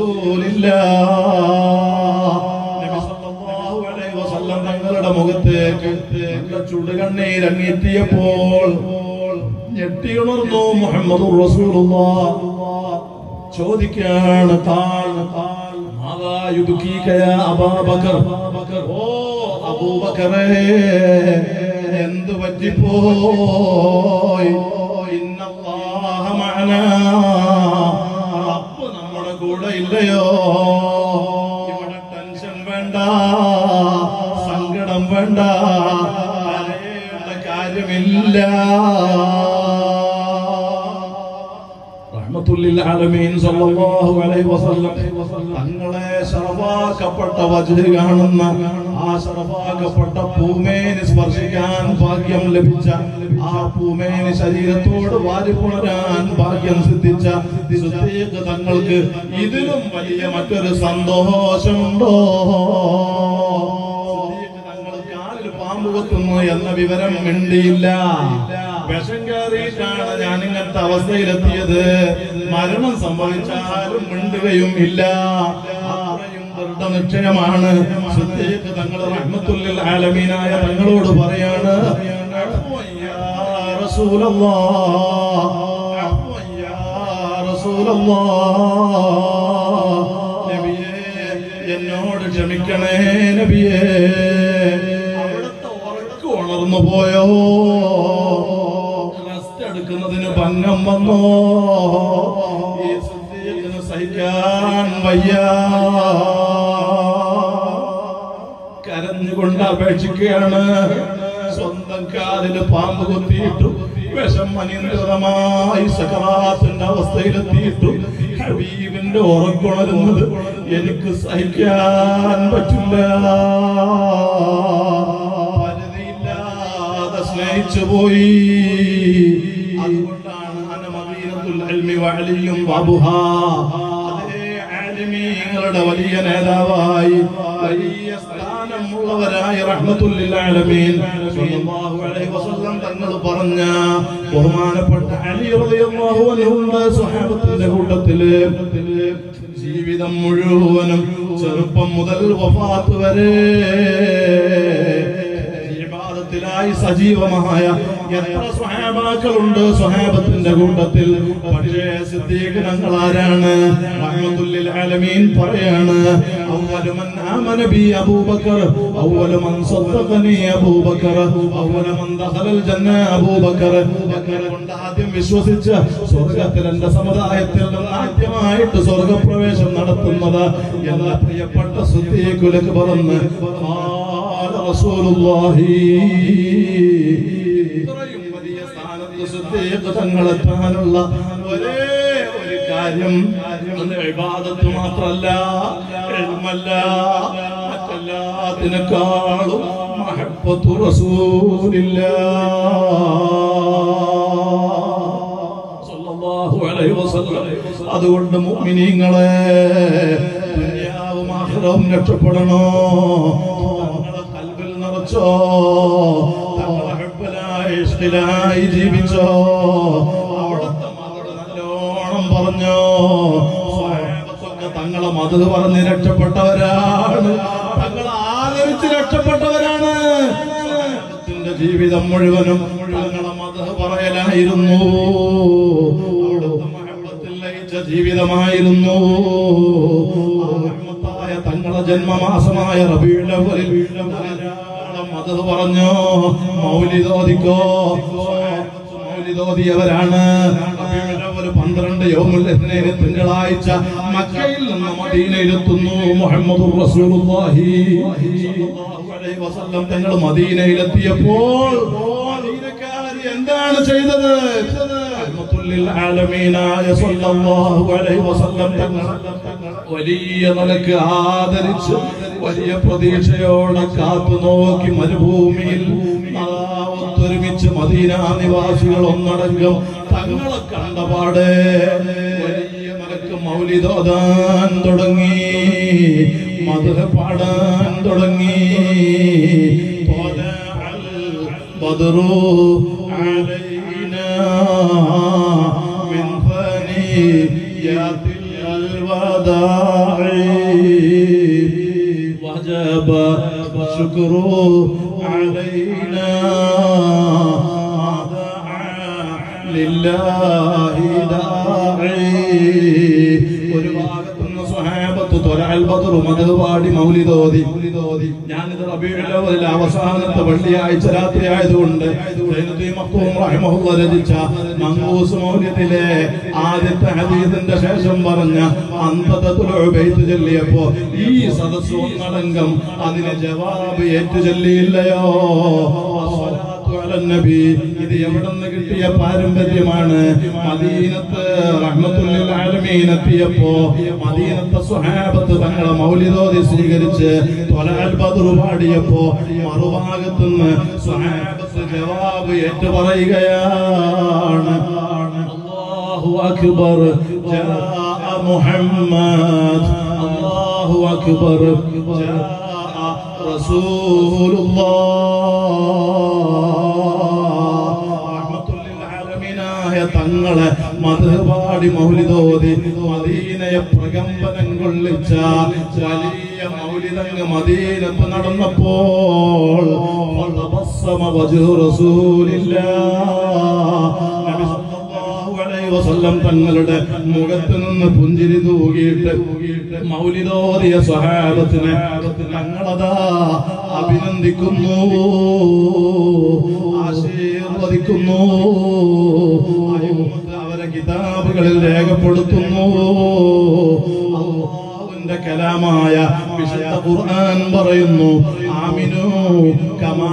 Speaker 1: റസൂലില്ലാ നബി സല്ലല്ലാഹു അലൈഹി വസല്ലം തങ്ങളുടെ മുഖത്തേക്ക് നല്ല ചുടുകണ്ണീരങ്ങിയെത്തിയപ്പോൾ ഞെട്ടിയുണർന്നു മുഹമ്മദ് റസൂലുള്ളാഹ് ചോദിക്കാണ് താൾ മാതാ യുദുക്കീക യാ അബൂബക്കർ ഓ അബൂബക്കറേ എന്ത് പറ്റിപ്പോയി ഇന്നല്ലാഹ മഅനാ റബ്ബ് നമ്മുടെ കൂടെ ഇല്ലയോ ഇവിടെ ടെൻഷൻ വേണ്ട സങ്കടം വേണ്ട കരയേണ്ട കാര്യമില്ല റഹ്മത്തുല്ലിൽ ആലമീൻ സല്ലല്ലാഹു അലൈഹി വസല്ലം തങ്ങളെ ശറഫാക്കപ്പെട്ട വജ്ഹ് കാണുന്ന ആ ശറഫാക്കപ്പെട്ട പൂമേന് സ്പർശിക്കാൻ ഭാഗ്യം ലഭിച്ച ആ പൂമേന് ശരീരത്തോട് വാരിപ്പുണരാൻ ഭാഗ്യം സിദ്ധിച്ച സിദ്ദീഖ് തങ്ങൾക്ക് ഇതിലും വലിയ മറ്റൊരു സന്തോഷമുണ്ടോ സിദ്ദീഖ് തങ്ങൾ കാലിൽ പാമ്പ് കൊത്തുന്നു എന്ന വിവരം മിണ്ടിയില്ല വിഷം കയറിയിട്ടാണ് ഞാൻ ഇങ്ങനത്തെ അവസ്ഥയിലെത്തിയത് മരണം സംഭവിച്ചാലും മിണ്ടുകയും ഇല്ല അത്രയും ദൃഢനിശ്ചയമാണ് സിദ്ദീഖ് തങ്ങൾ റഹ്മത്തുല്ലിൽ ആലമീനായ തങ്ങളോട് പറയാണ് അഫ്വൻ യാ റസൂലല്ലാഹ് അഫ്വൻ യാ റസൂലല്ലാഹ് നബിയേ എന്നോട് ക്ഷമിക്കണേ നബിയേ അവിടുത്തെ ഉറക്ക് ഉണർന്നു പോയോ റെസ്റ്റ് എടുക്കുന്നതിന് ഭംഗം വന്നോ ഈ സിദ്ദീഖിന് സഹിക്കാൻ വയ്യ കരഞ്ഞുകൊണ്ട് അപേക്ഷിക്കുകയാണ് സ്വന്തം കാലില് പാമ്പ് കുത്തിയിട്ടു വിഷം അനിയന്ത്രിതമായി സകറാത്തിന്റെ അവസ്ഥയിലെത്തിയിട്ടു ഹബീബിന്റെ ഉറക്കുണരുന്നത് എനിക്ക് സഹിക്കാൻ പറ്റില്ല പരിധിയില്ലാതെ സ്നേഹിച്ചു പോയി അതുകൊണ്ടാണ് അനമദീനത്തുൽ ഇൽമി വഅലിയും വബുഹാ അതേ ആലിമീങ്ങളുടെ വലിയ നേതാവായി വലിയ സ്ഥാനമുള്ളവരായ റഹ്മത്തുല്ലിൽ ആലമീൻ സ്വല്ലല്ലാഹു അലൈഹി വസല്ലം തങ്ങൾ പറഞ്ഞ ബഹുമാനപ്പെട്ട അലി റളിയല്ലാഹു അൻഹു ഉണ്ട് സ്വഹാബത്തിന്റെ കൂട്ടത്തില് ജീവിതം മുഴുവനും ചെറുപ്പം മുതൽ വഫാത്ത് വരെ ഇബാദത്തിലായി സജീവമായ എത്ര സ്വഹാബാക്കളുണ്ട് സ്വഹാബത്തിന്റെ കൂട്ടത്തിൽ പക്ഷേ സിദ്ദീഖ് ഞങ്ങൾ ആരാണ് റഹ്മത്തുല്ലിൽ ആലമീൻ പറയാണ് അവ്വലു മൻ ആമന ബി അബൂബക്കർ അവ്വലു മൻ സദ്ദഖനി അബൂബക്കർ അവ്വലു മൻ ദഖലൽ ജന്ന അബൂബക്കർ ബക്കർ കൊണ്ട് ആദ്യം വിശ്വസിച്ച് സ്വർഗ്ഗത്തിൽ എന്റെ സമുദായത്തിൽ നിന്ന് ആദ്യമായിട്ട് സ്വർഗ്ഗപ്രവേശം നടത്തുന്നത് എന്ന പ്രിയപ്പെട്ട സിദ്ദീഖുലക്ക് പറന്ന് قال رسول الله ഇത്രയും വലിയ സ്ഥാനത്ത് സിദ്ദീഖ് തങ്ങളെത്താനുള്ള ഒരേ ഒരു കാര്യം അത് ഇബാദത്ത് മാത്രല്ല ഇൽമല്ല മറ്റെല്ലാത്തിനേക്കാളും മഹബ്ബത്തു റസൂലില്ലാ സല്ലല്ലാഹു അലൈഹി വസല്ലം അതുകൊണ്ട് മുഅ്മിനീങ്ങളെ ദുനിയാവും ആഖിറവും രക്ഷപ്പെടണോ തങ്ങളെ കൽബിൽ നിറച്ചോ തങ്ങളെ ഹബ്ബിലായി ഇഷ്ടിലായി ജീവിച്ചോ അവിടുത്തെ മകള് നല്ലോണം പറഞ്ഞോ സ്വഹാബത്തൊക്കെ തങ്ങളെ മത് പറഞ്ഞ് രക്ഷപ്പെട്ടവരാണ് തങ്ങളെ ആദരിച്ച് രക്ഷപ്പെട്ടവരാണ് സ്വഹാബത്തിന്റെ ജീവിതം മുഴുവനും തങ്ങളെ മത് പറയലായിരുന്നു അവിടുത്തെ മഹബത്തിൽ ലയിച്ച ജീവിതമായിരുന്നു ആ മഹബത്തായ തങ്ങളെ ജന്മമാസമായ റബീഉൽ അവ്വലിൽ ധാരാളം മത് പറഞ്ഞോ മൗലിദോദിക്കോ മൗലിദോദിയവരാണ് റബീഉൽ അവ്വൽ പന്ത്രണ്ട് യൗമുൽ ഇത്നൈന് തിങ്കളാഴ്ച മക്കയിൽ നിന്ന് മദീനയിലെത്തുന്നു മുഹമ്മദുർ റസൂലുള്ളാഹി സ്വല്ലല്ലാഹു അലൈഹി വസല്ലം തങ്ങൾ മദീനയിലെത്തിയപ്പോൾ മദീനക്കാർ എന്താണ് ചെയ്തത് റഹ്മത്തുല്ലിൽ ആലമീനായ സ്വല്ലല്ലാഹു അലൈഹി വസല്ലം തങ്ങൾ വലിയ നിലക്ക് ആദരിച്ച് വലിയ പ്രതീക്ഷയോടെ കാത്തു നോക്കി മരുഭൂമിയിൽ അതാ ഒത്തൊരുമിച്ച് മദീന നിവാസികൾ ഒന്നടങ്കം തങ്ങളെ കണ്ടപാടെ വലിയ നിലക്ക് മൗലിതോതാൻ തുടങ്ങി മധുര പാടാൻ തുടങ്ങി طلع البدر علينا من ثنيات الوداع وجب الشكر علينا ما دعا لله داعي ഒരു ഭാഗത്തുനിന്ന് സ്വഹാബത്ത് തൊലഅൽ ബദറു മദഹ് പാടി മൗലിദോതി ഞാനിത് റബീഉൽ അവ്വലിൽ അവസാനത്തെ വെള്ളിയാഴ്ച രാത്രി ആയതുകൊണ്ട് സൈനുദ്ദീൻ മഖ്ദൂം റഹിമഹുല്ലാ രചിച്ച മങ്കൂസ് മൗലിദിലെ ആദ്യത്തെ ഹദീസിന്റെ ശേഷം പറഞ്ഞ അന്തതത്തുൽ ഉബൈത്ത് ചൊല്ലിയപ്പോ ഈ സദസ്സ് ഒന്നടങ്കം അതിന് ജവാബ് ഏറ്റു ചൊല്ലിയില്ലയോ അസ്സലാത്തു അലൻ നബി ഇത് എവിടുന്ന് കിട്ടിയ പാരമ്പര്യമാണ് മദീനത്ത് റഹ്മത്തുല്ലിൽ ആലമീൻ എത്തിയപ്പോ മദീനത്തെ സ്വഹാബത്ത് തങ്ങളെ മൗലിദോതി സ്വീകരിച്ച് ത്വലഅൽ ബദ്റു പാടിയപ്പോ മറുഭാഗത്തുനിന്ന് സ്വഹാബത്ത് ജവാബ് ഏറ്റു പറയുകയാണ് അല്ലാഹു അക്ബർ ജാഅ മുഹമ്മദ് അല്ലാഹു അക്ബർ ജാഅ റസൂലുള്ളാഹ് തങ്ങളെ മധുപാടി മൗലിതോതി മദീനയെ പ്രകമ്പനം കൊള്ളിച്ച വലിയ മൗലിതങ്ങ് മദീനത്ത് നടന്നപ്പോൾ ഫതബസ്സമ വജ്ഹു റസൂലില്ലാഹ് നബി സല്ലല്ലാഹു അലൈഹി വസല്ലം തങ്ങളുടെ മുഖത്ത് നിന്ന് പുഞ്ചിരി തൂകിയിട്ട് മൗലിതോതിയ സ്വഹാബത്തിനെ തങ്ങളതാ അഭിനന്ദിക്കുന്നു ആശീർവദിക്കുന്നു അവരെ കിതാബുകളിൽ രേഖപ്പെടുത്തുന്നു അള്ളാഹുവിന്റെ കലാമായ വിശുദ്ധ ഖുർആൻ പറയുന്നു ആമിനു കമാ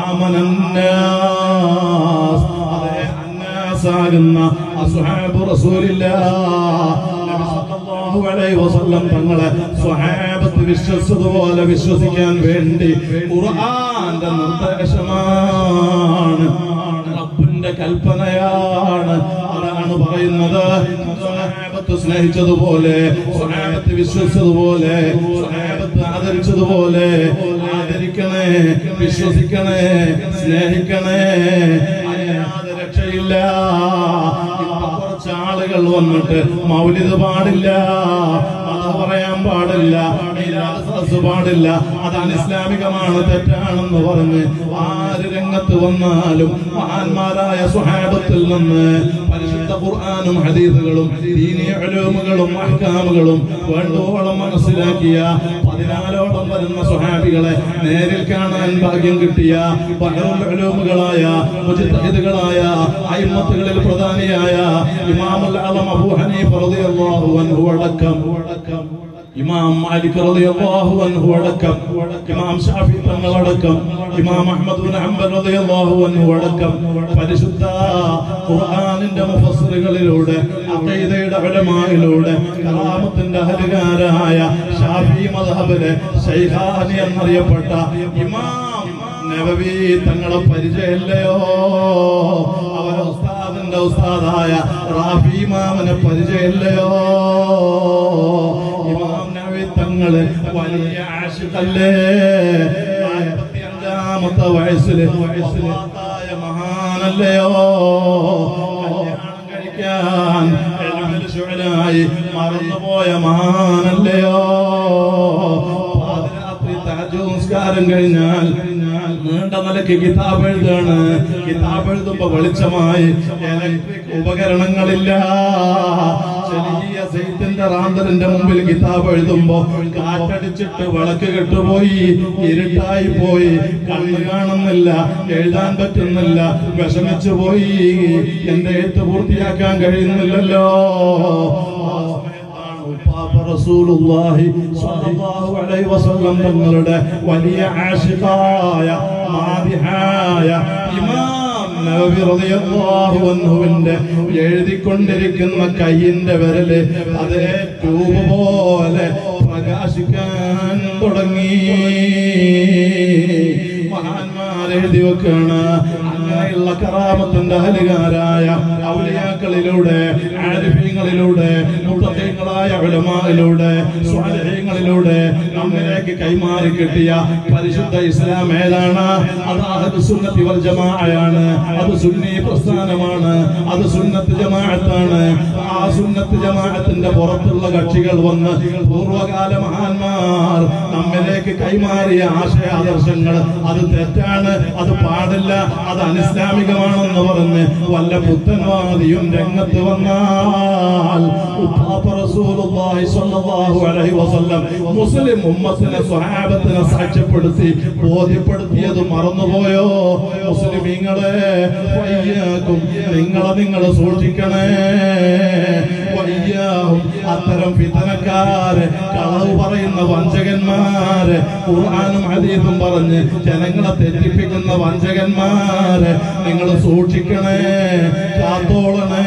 Speaker 1: ആമനന്നാസ് അതെ അന്നാസാകുന്ന അസ്ഹാബു റസൂലില്ലാഹ് നബി സല്ലല്ലാഹു അലൈഹി വസല്ലം തങ്ങളെ സ്വഹാബത്ത് വിശ്വസിച്ചതുപോലെ വിശ്വസിക്കാൻ വേണ്ടി ഖുർആന്റെ നിർദ്ദേശമാണ് റബ്ബിന്റെ കൽപ്പനയാണ് അതാണ് പറയുന്നത് സ്വഹാബത്ത് സ്നേഹിച്ചതുപോലെ സ്വഹാബത്ത് വിശ്വസിച്ചതുപോലെ സ്വഹാബത്ത് ആദരിച്ചതുപോലെ ആദരിക്കണേ വിശ്വസിക്കണേ സ്നേഹിക്കണേ അല്ലാതെ രക്ഷയില്ല ഇപ്പൊ കുറച്ച് ആളുകൾ വന്നിട്ട് മൗലിദ് പാടില്ല അത് പറയാൻ പാടില്ല മീലാദ് സദസ്സ് പാടില്ല അത് അനിസ്ലാമികമാണ് തെറ്റാണെന്ന് പറഞ്ഞ് ആര് രംഗത്ത് വന്നാലും മഹാന്മാരായ സുഹാബത്തിൽ നിന്ന് പരിശുദ്ധ ഖുർആാനും ഹദീസുകളും ദീനീ ഉലൂമുകളും അഹ്കാമുകളും വേണ്ടോളം മനസ്സിലാക്കിയ പതിനാലോളം വരുന്ന സുഹാബികളെ നേരിൽ കാണാൻ ഭാഗ്യം കിട്ടിയ ബഹറുൽ ഉലൂമുകളായ മുജ്തഹിദുകളായ അയിമ്മത്തുകളിൽ പ്രധാനിയായ ഇമാമുൽ അലം അബൂ ഹനീഫ റളിയല്ലാഹു അൻഹു അടക്കം ഇമാം മാലിക് റളിയല്ലാഹു അൻഹു അടക്കം ഇമാം ഷാഫി തങ്ങൾ അടക്കം ഇമാം അഹ്മദ് ബിൻ ഹംബൽ റളിയല്ലാഹു അൻഹു അടക്കം പരിശുദ്ധ ഖുർആനിന്റെ മുഫസ്സിറുകളിലൂടെ അഖീദയുടെ ഉലമായിലൂടെ കലാമത്തിന്റെ അഹലുകാരായ ഷാഫി മദ്ഹബിലെ ശൈഖാനി എന്നറിയപ്പെട്ട ഇമാം നബവി തങ്ങളെ പരിചയമില്ലയോ അവരെ ഉസ്താദിന്റെ ഉസ്താദായ റാഫി ഇമാമിനെ പരിചയമില്ലയോ ഇമാം നബവി തങ്ങള് വലിയ ആശിഖല്ലേ നാൽപ്പത്തിയഞ്ചാമത്തെ വയസ്സില് വയസ്സിലെത്തായ മഹാനല്ലയോ കല്യാണം കഴിക്കാൻ എഴുപത് ശുഹനായി മറന്നുപോയ മഹാനല്ലയോ പാതിരാത്രി തഹജ്ജുദ് നിസ്കാരം കഴിഞ്ഞാൽ നീണ്ട നിലയ്ക്ക് കിതാബ് എഴുതാണ് കിതാബ് എഴുതുമ്പോ വെളിച്ചമായി ഇലക്ട്രിക് ഉപകരണങ്ങളില്ല ചെറിയ സൈത്തിന്റെ റാന്തലിന്റെ മുമ്പിൽ കിതാബ് എഴുതുമ്പോ കാറ്റടിച്ചിട്ട് വിളക്ക് കെട്ടുപോയി ഇരുട്ടായി പോയി കണ്ണ് കാണുന്നില്ല എഴുതാൻ പറ്റുന്നില്ല വിഷമിച്ചു പോയി എന്റെ എഴുത്ത് പൂർത്തിയാക്കാൻ കഴിയുന്നില്ലല്ലോ ആ സമയത്താണ് ഉപ്പാപ്പ റസൂലുള്ളാഹി സ്വല്ലല്ലാഹു അലൈഹി വസല്ലം തങ്ങളുടെ വലിയ ആശിഖായ മാദിഹായ ഇമാം നബവി റളിയല്ലാഹു അൻഹുവിന്റെ എഴുതിക്കൊണ്ടിരിക്കുന്ന കയ്യിന്റെ വിരല് അതേ ട്യൂബ് പോലെ പ്രകാശിക്കാൻ തുടങ്ങി മഹാന്മാർ എഴുതി വെക്കാണ് അങ്ങനെയുള്ള കറാമത്തിന്റെ അഹലുകാരായ ഔലിയാക്കളിലൂടെ ആരിഫ്യങ്ങളിലൂടെ മുത്തഖീങ്ങളായ ഉലമായിലൂടെ സ്വാലിഹീങ്ങളിലൂടെ നമ്മിലേക്ക് കൈമാറി കിട്ടിയ പരിശുദ്ധ ഇസ്ലാം ഏതാണ് അത് അഹ്ലു സുന്നത്തി വൽ ജമാഅയാണ് അത് സുന്നി പ്രസ്ഥാനമാണ് അത് സുന്നത്ത് ജമാഅത്താണ് ആ സുന്നത്ത് ജമാഅത്തിന്റെ പുറത്തുള്ള കക്ഷികൾ വന്ന് പൂർവകാല മഹാന്മാർ നമ്മിലേക്ക് കൈമാറിയ ആശയാദർശങ്ങൾ അത് തെറ്റാണ് അത് പാടില്ല അത് അനിസ്ലാമികമാണെന്ന് പറഞ്ഞ് വല്ല പുത്തൻവാദിയും രംഗത്ത് വന്നാൽ ഉപ്പാപ്പ റസൂലുള്ളാഹി സ്വല്ലല്ലാഹു അലൈഹി വസല്ലം മുസ്ലിം ഉമ്മത്തിനെ സ്വഹാബത്തിനെ സാക്ഷ്യപ്പെടുത്തി ബോധ്യപ്പെടുത്തിയത് മറന്നുപോയോ മുസ്ലിമീങ്ങളെ വയ്യാക്കും നിങ്ങളെ നിങ്ങൾ സൂക്ഷിക്കണേ വയ്യാഹും അത്തരം ഫിതനക്കാര് കളവ് പറയുന്ന വഞ്ചകന്മാര് ഖുർആാനും ഹദീസും പറഞ്ഞ് ജനങ്ങളെ തെറ്റിപ്പിക്കുന്ന വഞ്ചകന്മാര് നിങ്ങൾ സൂക്ഷിക്കണേ കാത്തോളണേ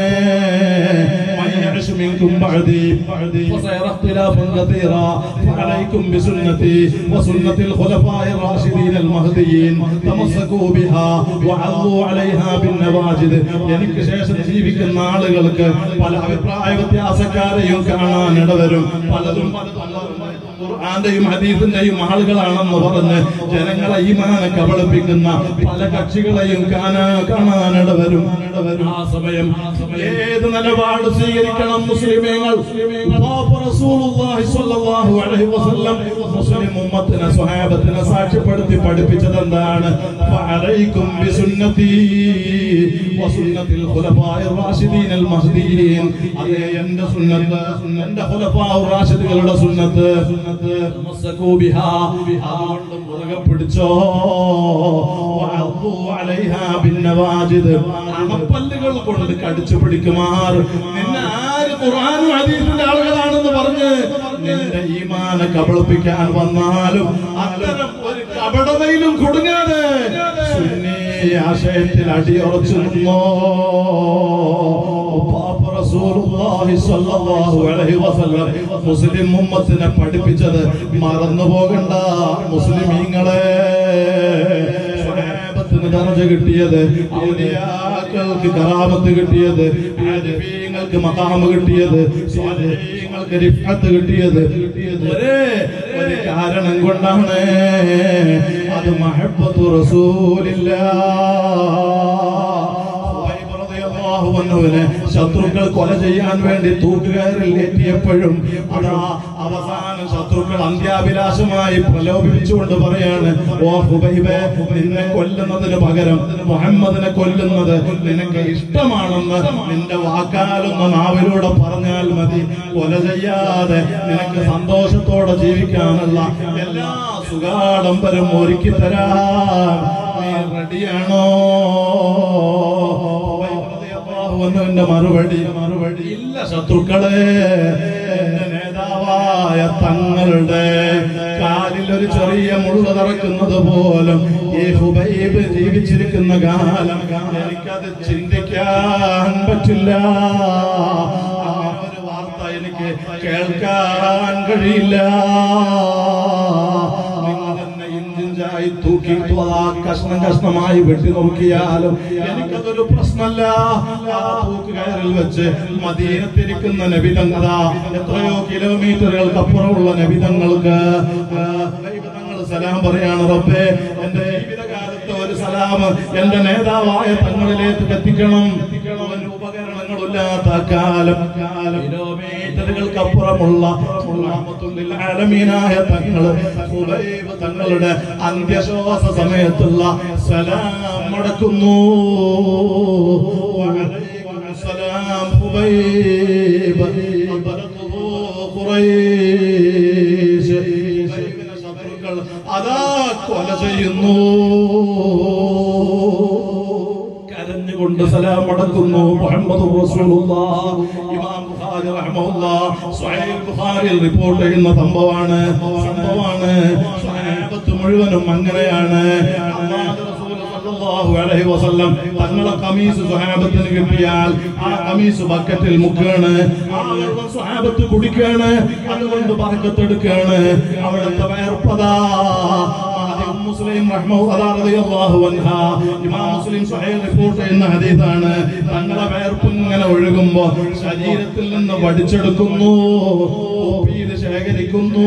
Speaker 1: من يعش منكم بعدي فسيرى اختلافا كثيرا فعليكم بسنتي وسنة الخلفاء الراشدين المهديين تمسكوا بها وعضوا عليها بالنواجذ എനിക്ക് ശേഷം ജീവിക്കുന്ന ആളുകൾക്ക് പല അഭിപ്രായ വ്യത്യാസക്കാരെയും കാണാൻ ഇടവരും പലതും ഖുർആന്റെയും ഹദീസിന്റെയും ആളുകളാണെന്ന് പറഞ്ഞ് ജനങ്ങളെ ഈമാനെ കബളിപ്പിക്കുന്ന പല കക്ഷികളെയും കാണാ കാണാനിട വരും ആ സമയം ഏത് നിലപാട് സ്വീകരിക്കണം മുസ്ലിമീങ്ങൾ ഉപ്പാപ്പ റസൂലുള്ളാഹി സ്വല്ലല്ലാഹു അലൈഹി വസല്ലം മുസ്ലിം ഉമ്മത്തിനെ സ്വഹാബത്തിനെ സാക്ഷ്യപ്പെടുത്തി പഠിപ്പിച്ചത് എന്താണ് ഫഅലൈക്കും ബിസുന്നതി വസുന്നത്തിൽ ഖുലഫാഇർ റാഷിദീൻ അൽ മഹ്ദിയീൻ അതേ എന്റെ സുന്നത്ത് എന്റെ ഖുലഫാഉർ റാഷിദുകളുടെ സുന്നത്ത് തമസ്സകൂ ബിഹാ അതുകൊണ്ട് മുറുകെ പിടിച്ചോ വഅദ്ദൂ അലൈഹാ ബിന്നവാജിദ് അണപ്പല്ലുകൾ കൊണ്ട് കടിച്ചു പിടിക്കുമാർ നിന്നെ ആര് ഖുർആനും ഹദീസിന്റെ ആളുകളാണെന്ന് പറഞ്ഞ് നിന്റെ ഈമാനെ കബളിപ്പിക്കാൻ വന്നാലും അത്തരം ഒരു കപടതയിലും കുടുങ്ങാതെ സുന്നി ആശയത്തിൽ അടിയുറച്ചു നിന്നോ ഉപ്പാപ്പ റസൂലുള്ളാഹി സ്വല്ലല്ലാഹു അലൈഹി വസല്ലം മുസ്ലിം ഉമ്മത്തിനെ പഠിപ്പിച്ചത് മറന്നു പോകണ്ട മുസ്ലിമീങ്ങളെ സ്വഹാബത്തിന് ദർജ കിട്ടിയത് ഔലിയാക്കൾക്ക് കറാമത്ത് കിട്ടിയത് ആരിഫീങ്ങൾക്ക് മഖാമ് കിട്ടിയത് സ്വാലിഹീങ്ങൾക്ക് റിഫഅത്ത് കിട്ടിയത് ഒരേ ഒരു കാരണം കൊണ്ടാണ് അത് മഹബ്ബത്തു റസൂലില്ലാ ഖുബൈബ് റളിയല്ലാഹു അൻഹുവിനെ ശത്രുക്കൾ കൊല ചെയ്യാൻ വേണ്ടി തൂക്കുകയറിൽ ഏറ്റിയപ്പോഴും അതാ അവസാനം ശത്രുക്കൾ അന്ത്യാഭിലാഷമായി പ്രലോഭിപ്പിച്ചുകൊണ്ട് പറയാണ് ഓ ഹുബൈബേ നിന്നെ കൊല്ലുന്നതിന് പകരം മുഹമ്മദിനെ കൊല്ലുന്നത് നിനക്ക് ഇഷ്ടമാണെന്ന് നിന്റെ വാക്കാലൊന്ന് നാവിലൂടെ പറഞ്ഞാൽ മതി കൊല ചെയ്യാതെ നിനക്ക് സന്തോഷത്തോടെ ജീവിക്കാനുള്ള എല്ലാ സുഖാഡംബരം ഒരുക്കി തരാൻ നീ റെഡിയാണോ എന്റെ മറുപടി മറുപടി ഇല്ല ശത്രുക്കളെ എന്റെ നേതാവായ തങ്ങളുടെ കാലിൽ ഒരു ചെറിയ മുള്ള തറക്കുന്നത് പോലും ഈ ഹുബൈബ് ജീവിച്ചിരിക്കുന്ന കാലം എനിക്കത് ചിന്തിക്കാൻ പറ്റില്ല ആ ഒരു വാർത്ത എനിക്ക് കേൾക്കാൻ കഴിയില്ല നിങ്ങൾ തന്നെ ഇഞ്ചിഞ്ചായി തൂക്കി അതാ കഷ്ണം കഷ്ണമായി വെട്ടി നോക്കിയാലും എനിക്കതൊരു പ്രശ്നമല്ല ആ തൂക്കുകയറിൽ വെച്ച് മദീനത്തിരിക്കുന്ന നബിതങ്ങളാ എത്രയോ കിലോമീറ്ററുകൾക്ക് അപ്പുറമുള്ള നബിതങ്ങൾക്ക് തങ്ങൾ സലാം പറയാണ് റബ്ബേ എന്റെ ജീവിതകാലത്ത് ഒരു സലാം എന്റെ നേതാവായ തങ്ങളിലേക്ക് എത്തിക്കണം ഒരു ഉപകരണങ്ങളില്ലാത്ത കാലം കാലം കിലോമീറ്ററുകൾക്ക് അപ്പുറമുള്ള ആലമീനായ തങ്ങള് ഹുബൈബ് തങ്ങളുടെ അന്ത്യശ്വാസ സമയത്തുള്ള സലാം മടക്കുന്നു സലാം ഹുബൈബ് ഖുറൈശ് ഹുബൈബിനെ ശത്രുക്കൾ അതാ കൊല ചെയ്യുന്നു കരഞ്ഞുകൊണ്ട് സലാം മടക്കുന്നു മുഹമ്മദ് റസൂലുള്ളാഹ് ഇമാം ബുഖാരി റഹ്മഹുല്ലാഹ് സ്വഹീഹ് ബുഖാരിയിൽ റിപ്പോർട്ട് ചെയ്യുന്ന സംഭവമാണ് സംഭവമാണ് സ്വഹാബത്ത് മുഴുവനും അങ്ങനെയാണ് അല്ലാഹു റസൂൽ സല്ലല്ലാഹു അലൈഹി വസല്ലം തങ്ങളെ കമീസ് സ്വഹാബത്തിന് കിട്ടിയാൽ ആ കമീസ് ബക്കറ്റിൽ മുക്കാണ് ആ വെള്ളം സ്വഹാബത്ത് കുടിക്കാണ് അതുകൊണ്ട് പറക്കത്തെടുക്കാണ് അവിടുത്തെ വേർപ്പതാ മുസ്ലിം റളിയല്ലാഹു അൻഹ ഇമാം മുസ്ലിം സ്വഹീഹ് റിപ്പോർട്ട് ചെയ്യുന്ന ഹദീസാണ് തങ്ങളെ വേർപ്പ് ഇങ്ങനെ ഒഴുകുമ്പോ ശരീരത്തിൽ നിന്ന് വടിച്ചെടുക്കുന്നു കുപ്പിയിൽ ശേഖരിക്കുന്നു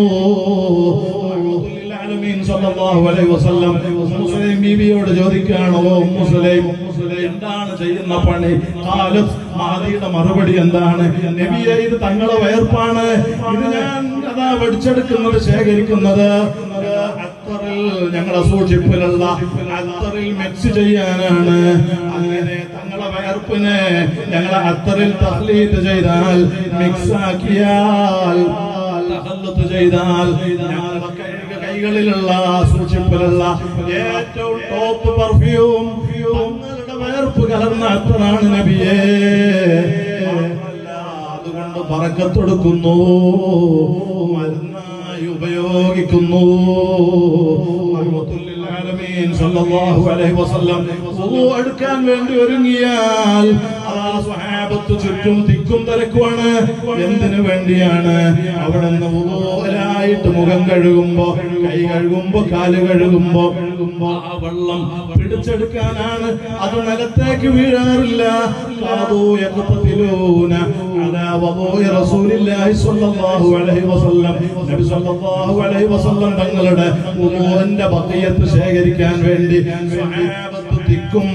Speaker 1: ആലമീൻ സല്ലല്ലാഹു അലൈഹി വസല്ലം മുസ്ലിം ബീവിയോട് ചോദിക്കുകയാണ് ഓ മുസ്ലിം മുസ്ലിം എന്താണ് ചെയ്യുന്ന പണി ഖാലിദ് മഹദിയുടെ മറുപടി എന്താണ് നബിയെ ഇത് തങ്ങളെ വേർപ്പാണ് ഇത് ഞാൻ അതാ വെടിച്ചെടുക്കുന്നത് ശേഖരിക്കുന്നത് അത്തറിൽ ഞങ്ങളെ സൂക്ഷിപ്പിലുള്ള അത്തറിൽ മിക്സ് ചെയ്യാനാണ് അങ്ങനെ തങ്ങളെ വയർപ്പിനെ ഞങ്ങളെ അത്തറിൽ തഹ്ലീത്ത് ചെയ്താൽ മിക്സ് ആക്കിയാൽ തഹല്ലത്ത് ചെയ്താൽ ഞങ്ങളുടെ കൈ- കൈകളിലുള്ള സൂക്ഷിപ്പിലുള്ള ഏറ്റവും ടോപ്പ് പെർഫ്യൂം തങ്ങളുടെ വേർപ്പ് കലർന്ന അത്തറാണ് നബിയേ മാത്രമല്ല, അതുകൊണ്ട് പറക്കത്തൊടുക്കുന്നു മരുന്നായി ഉപയോഗിക്കുന്നു റഹ്മത്തുൽ ആലമീൻ സല്ലല്ലാഹു അലൈഹി വസല്ലം വുളു എടുക്കാൻ വേണ്ടി ഒരുങ്ങിയാൽ അതാ സ്വഹാബത്ത് ചുറ്റും തിക്കും തിരക്കുമാണ് എന്തിനു വേണ്ടിയാണ് അവിടെ നിന്ന് വുളുവിലായിട്ട് മുഖം കഴുകുമ്പോ കൈ കഴുകുമ്പോ കാല് കഴുകുമ്പോ കഴുകുമ്പോ ആ വെള്ളം പിടിച്ചെടുക്കാനാണ് അത് നിലത്തേക്ക് വീഴാറില്ല കാതൂ യഖ്തതിലൂന അലാ വദൂഇ റസൂലില്ലാഹി സ്വല്ലല്ലാഹു അലൈഹി വസല്ലം നബി സ്വല്ലല്ലാഹു അലൈഹി വസല്ലം തങ്ങളുടെ വുളുവിന്റെ ബഖിയത്ത് ശേഖരിക്കാൻ വേണ്ടി സ്വഹാബത്ത് തിക്കും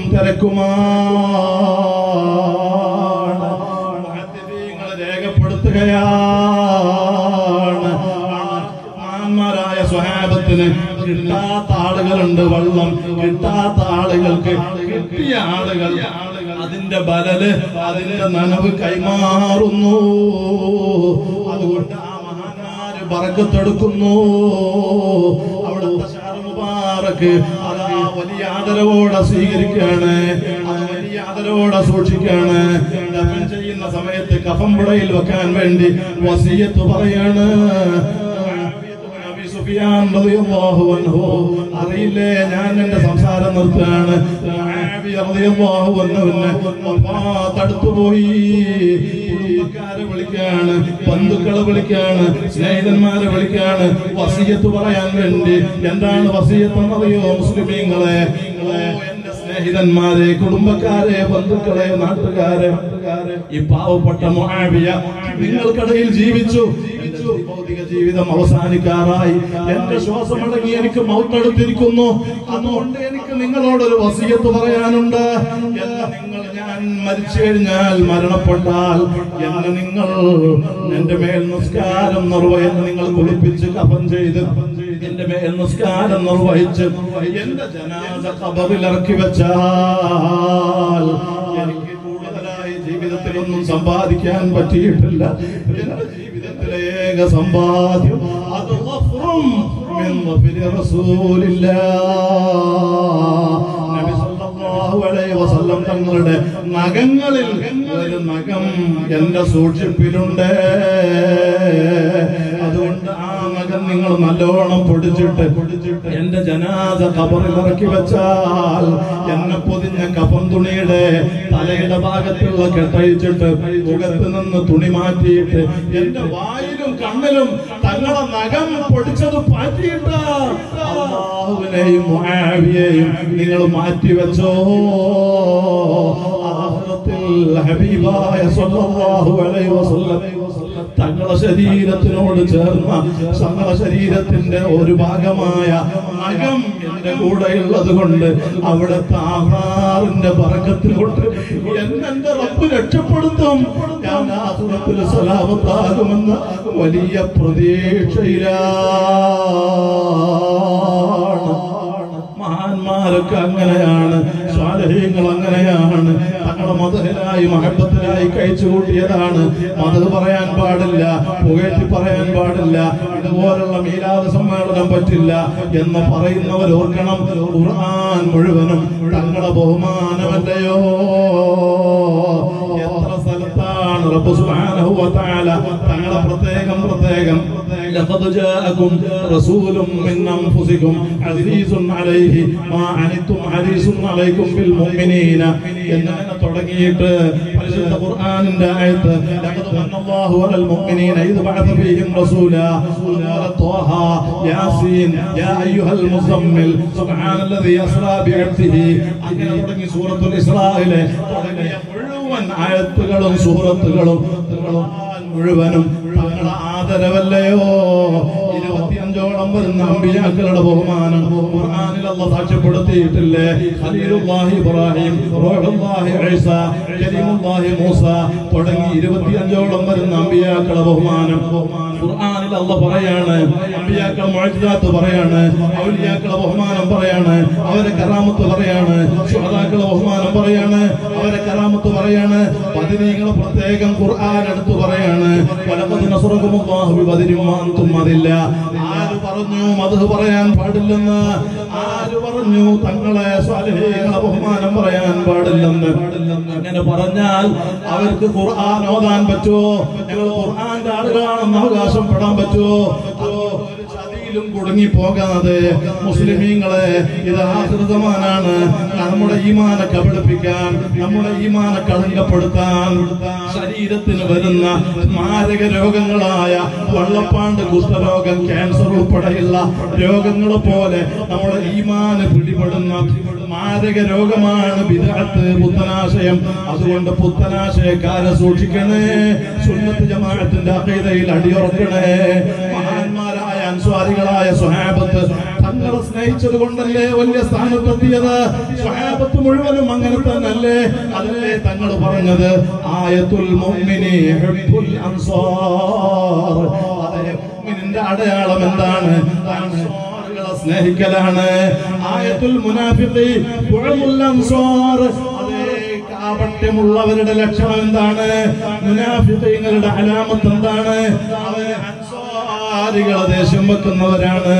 Speaker 1: തിരക്കുമാണ് മുഹദ്ദിദീങ്ങൾ രേഖപ്പെടുത്തുകയാണ് മഹാന്മാരായ സ്വഹാബത്തിന് കിട്ടാത്ത ആളുകളുണ്ട് വെള്ളം കിട്ടാത്ത ആളുകൾക്ക് കിട്ടിയ ആളുകൾ അതിന്റെ ബലല് അതിന്റെ നനവ് കൈമാറുന്നു അതുകൊണ്ട് ആ മഹാന്മാര് പറക്കത്തെടുക്കുന്നു അവിടുത്തെ ഷാറ് മുബാറക്ക് അതാ വലിയ ആദരവോടെ സ്വീകരിക്കുകയാണ് അത് വലിയ ആദരവോടെ സൂക്ഷിക്കുകയാണ് ദഫൻ ചെയ്യുന്ന സമയത്ത് കഫംപുടയിൽ വെക്കാൻ വേണ്ടി വസീയത്ത് പറയാണ് അബി സുഫിയാൻ റളിയല്ലാഹു അൻഹു അറിയില്ലേ ഞാൻ എന്റെ സംസാരം നിർത്തുകയാണ് മുആവിയ റളിയല്ലാഹു അൻഹുവിനെ വഫാത്ത് പോയി കുടുംബക്കാരെ വിളിക്കാണ് ബന്ധുക്കളെ വിളിക്കാണ് സ്നേഹിതന്മാരെ വിളിക്കാണ് വസിയത്ത് പറയാൻ വേണ്ടി എന്താണ് വസിയത്ത് എന്നറിയോ മുസ്ലിമീങ്ങളെ ഓ, എന്റെ സ്നേഹിതന്മാരെ കുടുംബക്കാരെ ബന്ധുക്കളെ നാട്ടുകാരെ ഈ പാവപ്പെട്ട മുആവിയ നിങ്ങൾക്കിടയിൽ ജീവിച്ചു എന്റെ ഭൗതിക ഭൗതിക ജീവിതം അവസാനിക്കാറായി എന്റെ ശ്വാസമടങ്ങി എനിക്ക് മൗത്തെടുത്തിരിക്കുന്നു അതുകൊണ്ട് എനിക്ക് നിങ്ങളോടൊരു വസീയത്ത് പറയാനുണ്ട് എന്നെ നിങ്ങൾ ഞാൻ മരിച്ചു കഴിഞ്ഞാൽ മരണപ്പെട്ടാൽ എന്നെ നിങ്ങൾ എന്റെ മേൽ നിസ്കാരം നിർവഹിച്ച് നിങ്ങൾ കുളിപ്പിച്ച് കഫൻ ചെയ്ത് എന്റെ മേൽ നിസ്കാരം നിർവഹിച്ച് എന്റെ ജനാസ കബറിൽ ഇറക്കി വെച്ചാൽ എനിക്ക് കൂടുതലായി ജീവിതത്തിലൊന്നും സമ്പാദിക്കാൻ പറ്റിയിട്ടില്ല എന്റെ ജീവിതത്തിലെ ഏക സമ്പാദ്യം അത് ഗഫ്റും മിൻ ഗഫരി റസൂലില്ലാ നബി സല്ലല്ലാഹു അലൈഹി വസല്ലം തങ്ങളുടെ നഖങ്ങളിൽ ഒരു നഖം എന്റെ സൂക്ഷിപ്പിലുണ്ട് അതുകൊണ്ട് ആ നഖം നിങ്ങൾ നല്ലോണം പൊടിച്ചിട്ട് പൊടിച്ചിട്ട് എന്റെ ജനാദ കബറിൽ ഇറക്കി വെച്ചാൽ എന്നെ പൊതിഞ്ഞ കഫൻ തുണിയുടെ തലയുടെ ഭാഗത്തുള്ള കെട്ടഴിച്ചിട്ട് മുഖത്ത് നിന്ന് തുണി മാറ്റിയിട്ട് എന്റെ വായിലും കണ്ണിലും തങ്ങളെ നഖം പൊടിച്ചത് പാറ്റിയിട്ട് അള്ളാഹുവിനെയും മുആവിയെയും നിങ്ങൾ മാറ്റിവെച്ചോ ആഖിറത്തിൽ ഹബീബായ സല്ലല്ലാഹു അലൈഹി വസല്ലം തങ്ങളെ ശരീരത്തിനോട് ചേർന്ന തങ്ങളെ ശരീരത്തിന്റെ ഒരു ഭാഗമായ നഖം എന്റെ കൂടെയുള്ളത് കൊണ്ട് അവിടുത്തെ ആഹാറിന്റെ പറക്കത്തിൽ കൊണ്ട് എന്നെ എന്റെ റബ്ബ് രക്ഷപ്പെടുത്തും ഞാൻ ആസുരത്തിൽ സലാമത്താകുമെന്ന് വലിയ പ്രതീക്ഷയിലാണ് മഹാന്മാരൊക്കെ അങ്ങനെയാണ് സ്വാലഹ്യങ്ങൾ അങ്ങനെയാണ് തങ്ങളുടെ മതത്തിനായി മഹബത്തിനായി കഴിച്ചു കൂട്ടിയതാണ് മതത് പറയാൻ പാടില്ല പുകഴ്ത്തി പറയാൻ പാടില്ല ഇതുപോലുള്ള മീലാദ സമ്മേളനം പറ്റില്ല എന്ന് പറയുന്നവർ ഓർക്കണം ഖുർആൻ മുഴുവനും തങ്ങളുടെ ബഹുമാനമല്ലയോ എത്ര സ്ഥലത്താണ് റബ്ബ് സുബ്ഹാനഹു വ തആല തങ്ങളെ പ്രത്യേകം പ്രത്യേകം لقد جاءكم رسول من أنفسكم عزيز عليه ما عنتم حريص عليكم بالمؤمنين എന്നങ്ങനെ തുടങ്ങിയിട്ട് പരിശുദ്ധ ഖുർആനിന്റെ ആയത്ത് لقد من الله على المؤمنين إذ بعث فيهم رسولا سورة طه ياسين يا أيها المزمل سبحان الذي أسرى بعبده അങ്ങനെ തുടങ്ങി സൂറത്തുൽ ഇസ്രായിലെ തുടങ്ങിയ മുഴുവൻ ആയത്തുകളും സൂറത്തുകളും ഖുർആൻ മുഴുവനും തങ്ങളെ ആദരവല്ലയോ ഇരുപത്തിയഞ്ചോളം വരുന്ന അമ്പിയാക്കളുടെ ബഹുമാനം ഖുർആനിൽ അല്ല സാക്ഷ്യപ്പെടുത്തിയിട്ടില്ലേ ഖലീലുല്ലാഹി ഇബ്രാഹിം റൂഹുല്ലാഹി ഈസ കലീമുല്ലാഹി മൂസ തുടങ്ങി ഇരുപത്തിയഞ്ചോളം വരുന്ന അമ്പിയാക്കളുടെ ബഹുമാനം ഖുർആനിൽ അല്ല പറയാണ് അമ്പിയാക്കൾ മുഅ്ജിസാത്ത് പറയാണ് ഔലിയാക്കളുടെ ബഹുമാനം പറയാണ് അവരെ കറാമത്ത് പറയാണ് ശുഹദാക്കളുടെ ബഹുമാനം പറയാണ് അവരെ കറാമത്ത് പറയാണ് പതിനീകളെ പ്രത്യേകം ഖുർആൻ എടുത്തു പറയാണ് വലഖദ് നസറകുമുല്ലാഹു ബിബദരിൻ വഅൻതും അതില്ല ആര് പറഞ്ഞു മദ്ഹ് പറയാൻ പാടില്ലെന്ന് ആര് പറഞ്ഞു തങ്ങളെ സ്വാലിഹീങ്ങളെ ബഹുമാനം പറയാൻ പാടില്ലെന്ന് അങ്ങനെ പറഞ്ഞാൽ അവർക്ക് ഖുർആൻ ഓതാൻ പറ്റുമോ ഞങ്ങൾ ഖുർആന്റെ ആളുകളാണെന്ന് അവകാശപ്പെടാൻ പറ്റുമോ അതോ ഒരു ചതിയിലും കുടുങ്ങി പോകാതെ മുസ്ലിമീങ്ങളെ ഇത് ആഹൃതമാനാണ് നമ്മുടെ ഈമാനെ കബളിപ്പിക്കാൻ നമ്മുടെ ഈമാനെ കളങ്കപ്പെടുത്താൻ ശരീരത്തിന് വരുന്ന മാരക രോഗങ്ങളായ വള്ളപ്പാണ്ട് കുഷ്ഠരോഗം ക്യാൻസർ ഉൾപ്പെടെയുള്ള രോഗങ്ങളെ പോലെ നമ്മുടെ ഈമാന് പിടിപെടുന്ന മാരക രോഗമാണ് വിദഗ്ധ പുത്തനാശയം അതുകൊണ്ട് പുത്തനാശയക്കാരെ സൂക്ഷിക്കണേ സുന്നത്ത് ജമാഅത്തിന്റെ അഖീദയിൽ അടിയുറക്കണേ മഹാന്മാരായ അൻസ്വാരികളായ സ്വഹാബത്ത് തങ്ങളെ സ്നേഹിച്ചത് കൊണ്ടല്ലേ വലിയ സ്ഥാനത്തെത്തിയത് സ്വഹാബത്ത് മുഴുവനും അങ്ങനെ തന്നല്ലേ അതല്ലേ തങ്ങൾ പറഞ്ഞത് ആയത്തുൽ മുഅ്മിനി ഹുബ്ബുൽ അൻസാർ അതെ മുഅ്മിനിന്റെ അടയാളം എന്താണ് അൻസാറുകളെ സ്നേഹിക്കലാണ് ആയത്തുൽ മുനാഫിഖി ഹുബ്ബുൽ അൻസാർ അതെ കാപട്യമുള്ളവരുടെ ലക്ഷണം എന്താണ് മുനാഫിഖീങ്ങളുടെ അലാമത്ത് എന്താണ് അവര് അൻസാരികളെ ദേഷ്യം വെക്കുന്നവരാണ്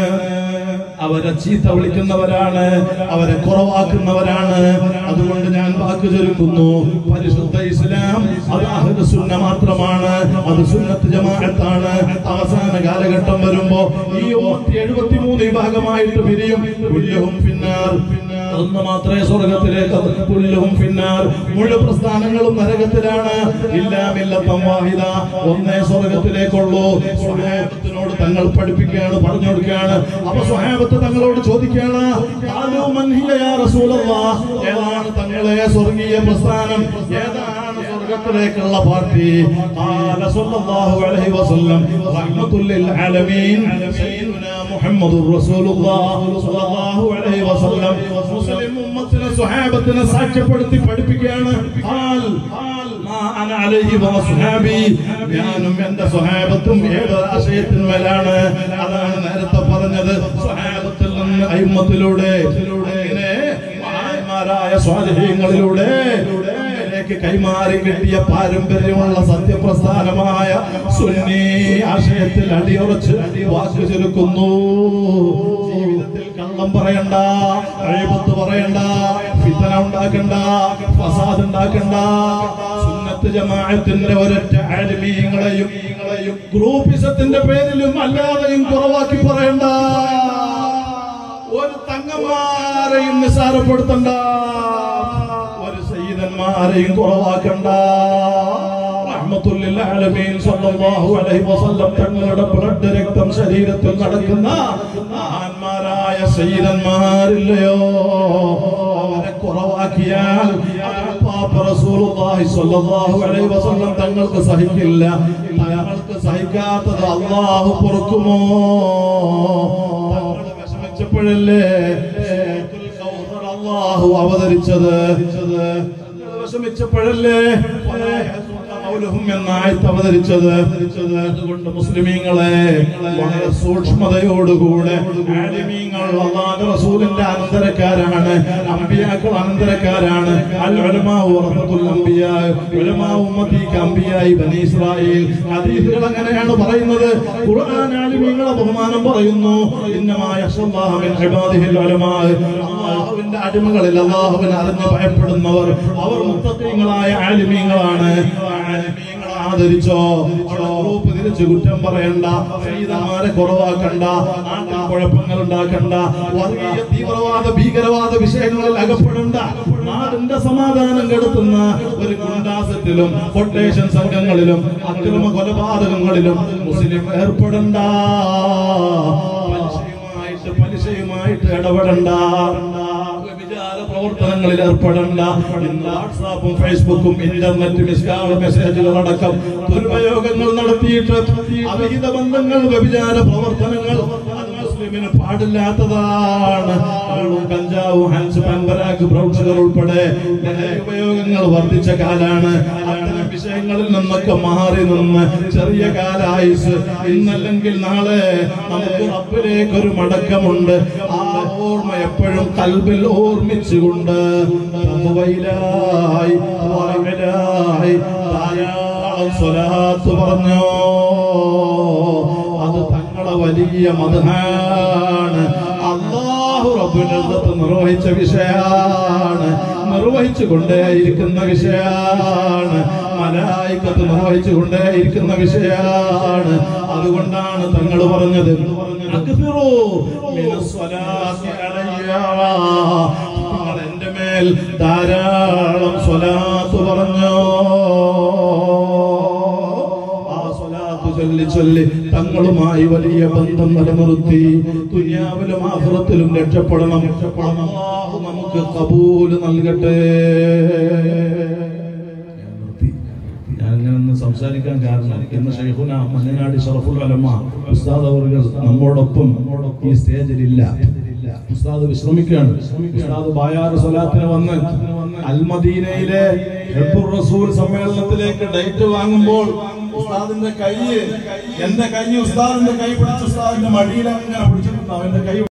Speaker 1: അവരെ ചീത്ത വിളിക്കുന്നവരാണ് അവരെ കുറവാക്കുന്നവരാണ് അതുകൊണ്ട് ഞാൻ വാക്ക് ചൊരുക്കുന്നു പരിശുദ്ധ ഇസ്ലാം അത് അഹ്ലു സുന്ന മാത്രമാണ് അത് സുന്നത്ത് ജമാഅത്താണ് അവസാന കാലഘട്ടം വരുമ്പോ ഈ ഉമ്മത്തി എഴുപത്തി മൂന്ന് വിഭാഗമായിട്ട് പിരിയും പുല്യവും പിന്നാർ ഒന്ന് മാത്രമേ സ്വർഗത്തിലേക്ക് പുല്ലും പിന്നാർ മുഴു പ്രസ്ഥാനങ്ങളും നരകത്തിലാണ് ഇല്ലാമില്ലത്തം വാഹിദ ഒന്നേ സ്വർഗത്തിലേക്കുള്ളൂ സ്വഹാബത്തിനോട് തങ്ങൾ പഠിപ്പിക്കുകയാണ് പറഞ്ഞു കൊടുക്കുകയാണ് അപ്പൊ സ്വഹാബത്ത് തങ്ങളോട് ചോദിക്കുകയാണ് "ഖാലൂ മൻ ഹിയ യാ റസൂലല്ലാഹ്?" ഏതാണ് തങ്ങളെ സ്വർഗീയ പ്രസ്ഥാനം ഏതാണ് സ്വർഗീയ സ്വർഗത്തിലേക്കുള്ള പാർട്ടി قال صلى الله عليه وسلم رحمة للعالمين سيدنا محمد رسول الله صلى الله عليه وسلم മുസ്ലിം ഉമ്മത്തിനെ സ്വഹാബത്തിനെ സാക്ഷ്യപ്പെടുത്തി പഠിപ്പിക്കുകയാണ് ഹാൽ ഹാൽ മാ അന അലൈഹി വ സ്വഹാബി ഞാനും എന്റെ സ്വഹാബത്തും ഏതൊരാശയത്തിന്മേലാണ് അതാണ് നേരത്തെ പറഞ്ഞത് സ്വഹാബത്തിൽ നിന്ന് അയിമത്തിലൂടെ ഇങ്ങനെ മഹാന്മാരായ സ്വാധീനങ്ങളിലൂടെ നമ്മിലേക്ക് കൈമാറി കിട്ടിയ പാരമ്പര്യമുള്ള സത്യപ്രസ്ഥാനമായ സുന്നി ആശയത്തിൽ അടിയുറച്ച് വാക്ക് ചുരുക്കുന്നു ജീവിതത്തിൽ കള്ളം പറയണ്ട അഴിമത്ത് പറയണ്ട ഫിത്തന ഉണ്ടാക്കണ്ട ഫസാദ് ഉണ്ടാക്കണ്ട സുന്നത്ത് ജമാഅത്തിന്റെ ഒരൊറ്റ ആലിമീങ്ങളെയും ഗ്രൂപ്പിസത്തിന്റെ പേരിലും അല്ലാതെയും കുറവാക്കി പറയണ്ട ഒരു തങ്ങന്മാരെയും നിസാരപ്പെടുത്തണ്ട ഒരു സയ്യിദന്മാരെയും കുറവാക്കണ്ട റഹ്മത്തുല്ലിൽ ആലമീൻ സല്ലല്ലാഹു അലൈഹി വസല്ലം തങ്ങളുടെ ബ്ലഡ് രക്തം ശരീരത്തിൽ നടക്കുന്ന മഹാന്മാരായ സയ്യിദന്മാരില്ലയോ അവരെ കുറവാക്കിയാൽ പാപ്പ റസൂലുള്ളാഹി സ്വല്ലല്ലാഹു അലൈഹി വസല്ലം തങ്ങൾക്ക് സഹിക്കില്ല തങ്ങൾക്ക് സഹിക്കാത്തത് അള്ളാഹു പൊറുക്കുമോ തങ്ങൾ വിഷമിച്ചപ്പോഴല്ലേ സൂറത്തുൽ കൗസർ അള്ളാഹു അവതരിച്ചത് തങ്ങൾ വിഷമിച്ചപ്പോഴല്ലേ ൗലഹും എന്ന ആയത്ത് അവതരിച്ചത് അതുകൊണ്ട് മുസ്ലിമീങ്ങളെ വളരെ സൂക്ഷ്മതയോടുകൂടെ ആലിമീങ്ങൾ അള്ളാഹുവിന്റെ റസൂലിന്റെ അനന്തരക്കാരാണ് അമ്പിയാക്കൾ അനന്തരക്കാരാണ് അൽ ഉലമാ വറസത്തുൽ അംബിയാ ഉലമാ ഉമ്മത്തി അംബിയായി ബനി ഇസ്രായേൽ ഹദീസുകൾ അങ്ങനെയാണ് പറയുന്നത് ഖുർആൻ ആലിമീങ്ങളെ ബഹുമാനം പറയുന്നു ഇന്നമായ മിൻ ഇബാദിഹിൽ ഉലമാ അള്ളാഹുവിന്റെ അടിമകളിൽ അള്ളാഹുവിനെ അറിഞ്ഞ് ഭയപ്പെടുന്നവർ അവർ മുത്തഖീങ്ങളായ ആലിമീങ്ങളാണ് ആലിമീങ്ങളെ ആദരിച്ചോ അവിടെ ഗ്രൂപ്പ് തിരിച്ച് കുറ്റം പറയണ്ട സൈതന്മാരെ കുറവാക്കണ്ട നാട്ടിൽ കുഴപ്പങ്ങൾ ഉണ്ടാക്കണ്ട വർഗീയ തീവ്രവാദ ഭീകരവാദ വിഷയങ്ങളിൽ അകപ്പെടണ്ട നാടിന്റെ സമാധാനം കെടുത്തുന്ന ഒരു ഗുണ്ടാസത്തിലും കൊട്ടേഷൻ സംഘങ്ങളിലും അക്രമ കൊലപാതകങ്ങളിലും മുസ്ലിം ഏർപ്പെടണ്ട പലിശയുമായിട്ട് പലിശയുമായിട്ട് ഇടപെടണ്ട വ്യഭിചാര പ്രവർത്തനങ്ങളിൽ ഏർപ്പെടണ്ട ഇന്ന് വാട്സാപ്പും ഫേസ്ബുക്കും ഇന്റർനെറ്റും ഇസ്ലാമ മെസ്സേജുകൾ അടക്കം ദുരുപയോഗങ്ങൾ നടത്തിയിട്ട് അവിഹിത ബന്ധങ്ങൾ വ്യഭിചാര പ്രവർത്തനങ്ങൾ അത് മുസ്ലിമിന് പാടില്ലാത്തതാണ് കള്ളും കഞ്ചാവും ഹാൻസ് പമ്പരാഗ് ബ്രൗൺസുകൾ ഉൾപ്പെടെ ലഹരി ഉപയോഗങ്ങൾ വർദ്ധിച്ച കാലാണ് അത്തരം വിഷയങ്ങളിൽ നിന്നൊക്കെ മാറി നിന്ന് ചെറിയ കാലായുസ് ഇന്നല്ലെങ്കിൽ നാളെ നമുക്ക് റബ്ബിലേക്ക് ഒരു മടക്കമുണ്ട് ആ ഓർമ്മ എപ്പോഴും കൽബിൽ ഓർമ്മിച്ചുകൊണ്ട് തഖ്വയിലായി, വറഇലായി ധാരാളം സ്വലാത്ത് പറഞ്ഞോ അത് തങ്ങളെ വലിയ മതമാണ് അള്ളാഹു റബ്ബിനടുത്ത് നിർവഹിച്ച വിഷയാണ് നിർവഹിച്ചു കൊണ്ടേയിരിക്കുന്ന വിഷയാണ് മലായിക്കത്ത് നിർവഹിച്ചു കൊണ്ടേയിരിക്കുന്ന വിഷയാണ് അതുകൊണ്ടാണ് തങ്ങൾ പറഞ്ഞത് അക്ബിറൂ മിനസ്സലാത്തി അലയ്യ. നിങ്ങൾ എന്റെ മേൽ ധാരാളം സ്വലാത്ത് പറഞ്ഞോ ആ സ്വലാത്ത് ചൊല്ലി ചൊല്ലി തങ്ങളുമായി വലിയ ബന്ധം നിലനിർത്തി ദുനിയാവിലും ആഹ്റത്തിലും രക്ഷപ്പെടണം അല്ലാഹു നമുക്ക് കബൂല് നൽകട്ടെ ഞാൻ നിർത്തി. ഞാൻ ഇങ്ങനെ ഒന്ന് സംസാരിക്കാൻ കാരണം ഇന്ന് ഷെയ്ഖുന മഞ്ഞനാടി ഷറഫുൽ അലമ ഉസ്താദ് അവറുകൾ നമ്മോടൊപ്പം ഈ സ്റ്റേജിലില്ല ഉസ്താദ് വിശ്രമിക്കുകയാണ് ഉസ്താദ് ബായാറ് സ്വലാത്തിന് വന്ന് അൽമദീനയിലെ ഹെബ്ബുർ റസൂൽ സമ്മേളനത്തിലേക്ക് ഡേറ്റ് വാങ്ങുമ്പോൾ ഉസ്താദിന്റെ കൈ എന്റെ കൈ ഉസ്താദിന്റെ കൈ പിടിച്ച് ഉസ്താദിന്റെ മടിയിൽ അങ്ങനെ പിടിച്ചിട്ടുണ്ട് അവന്റെ കൈ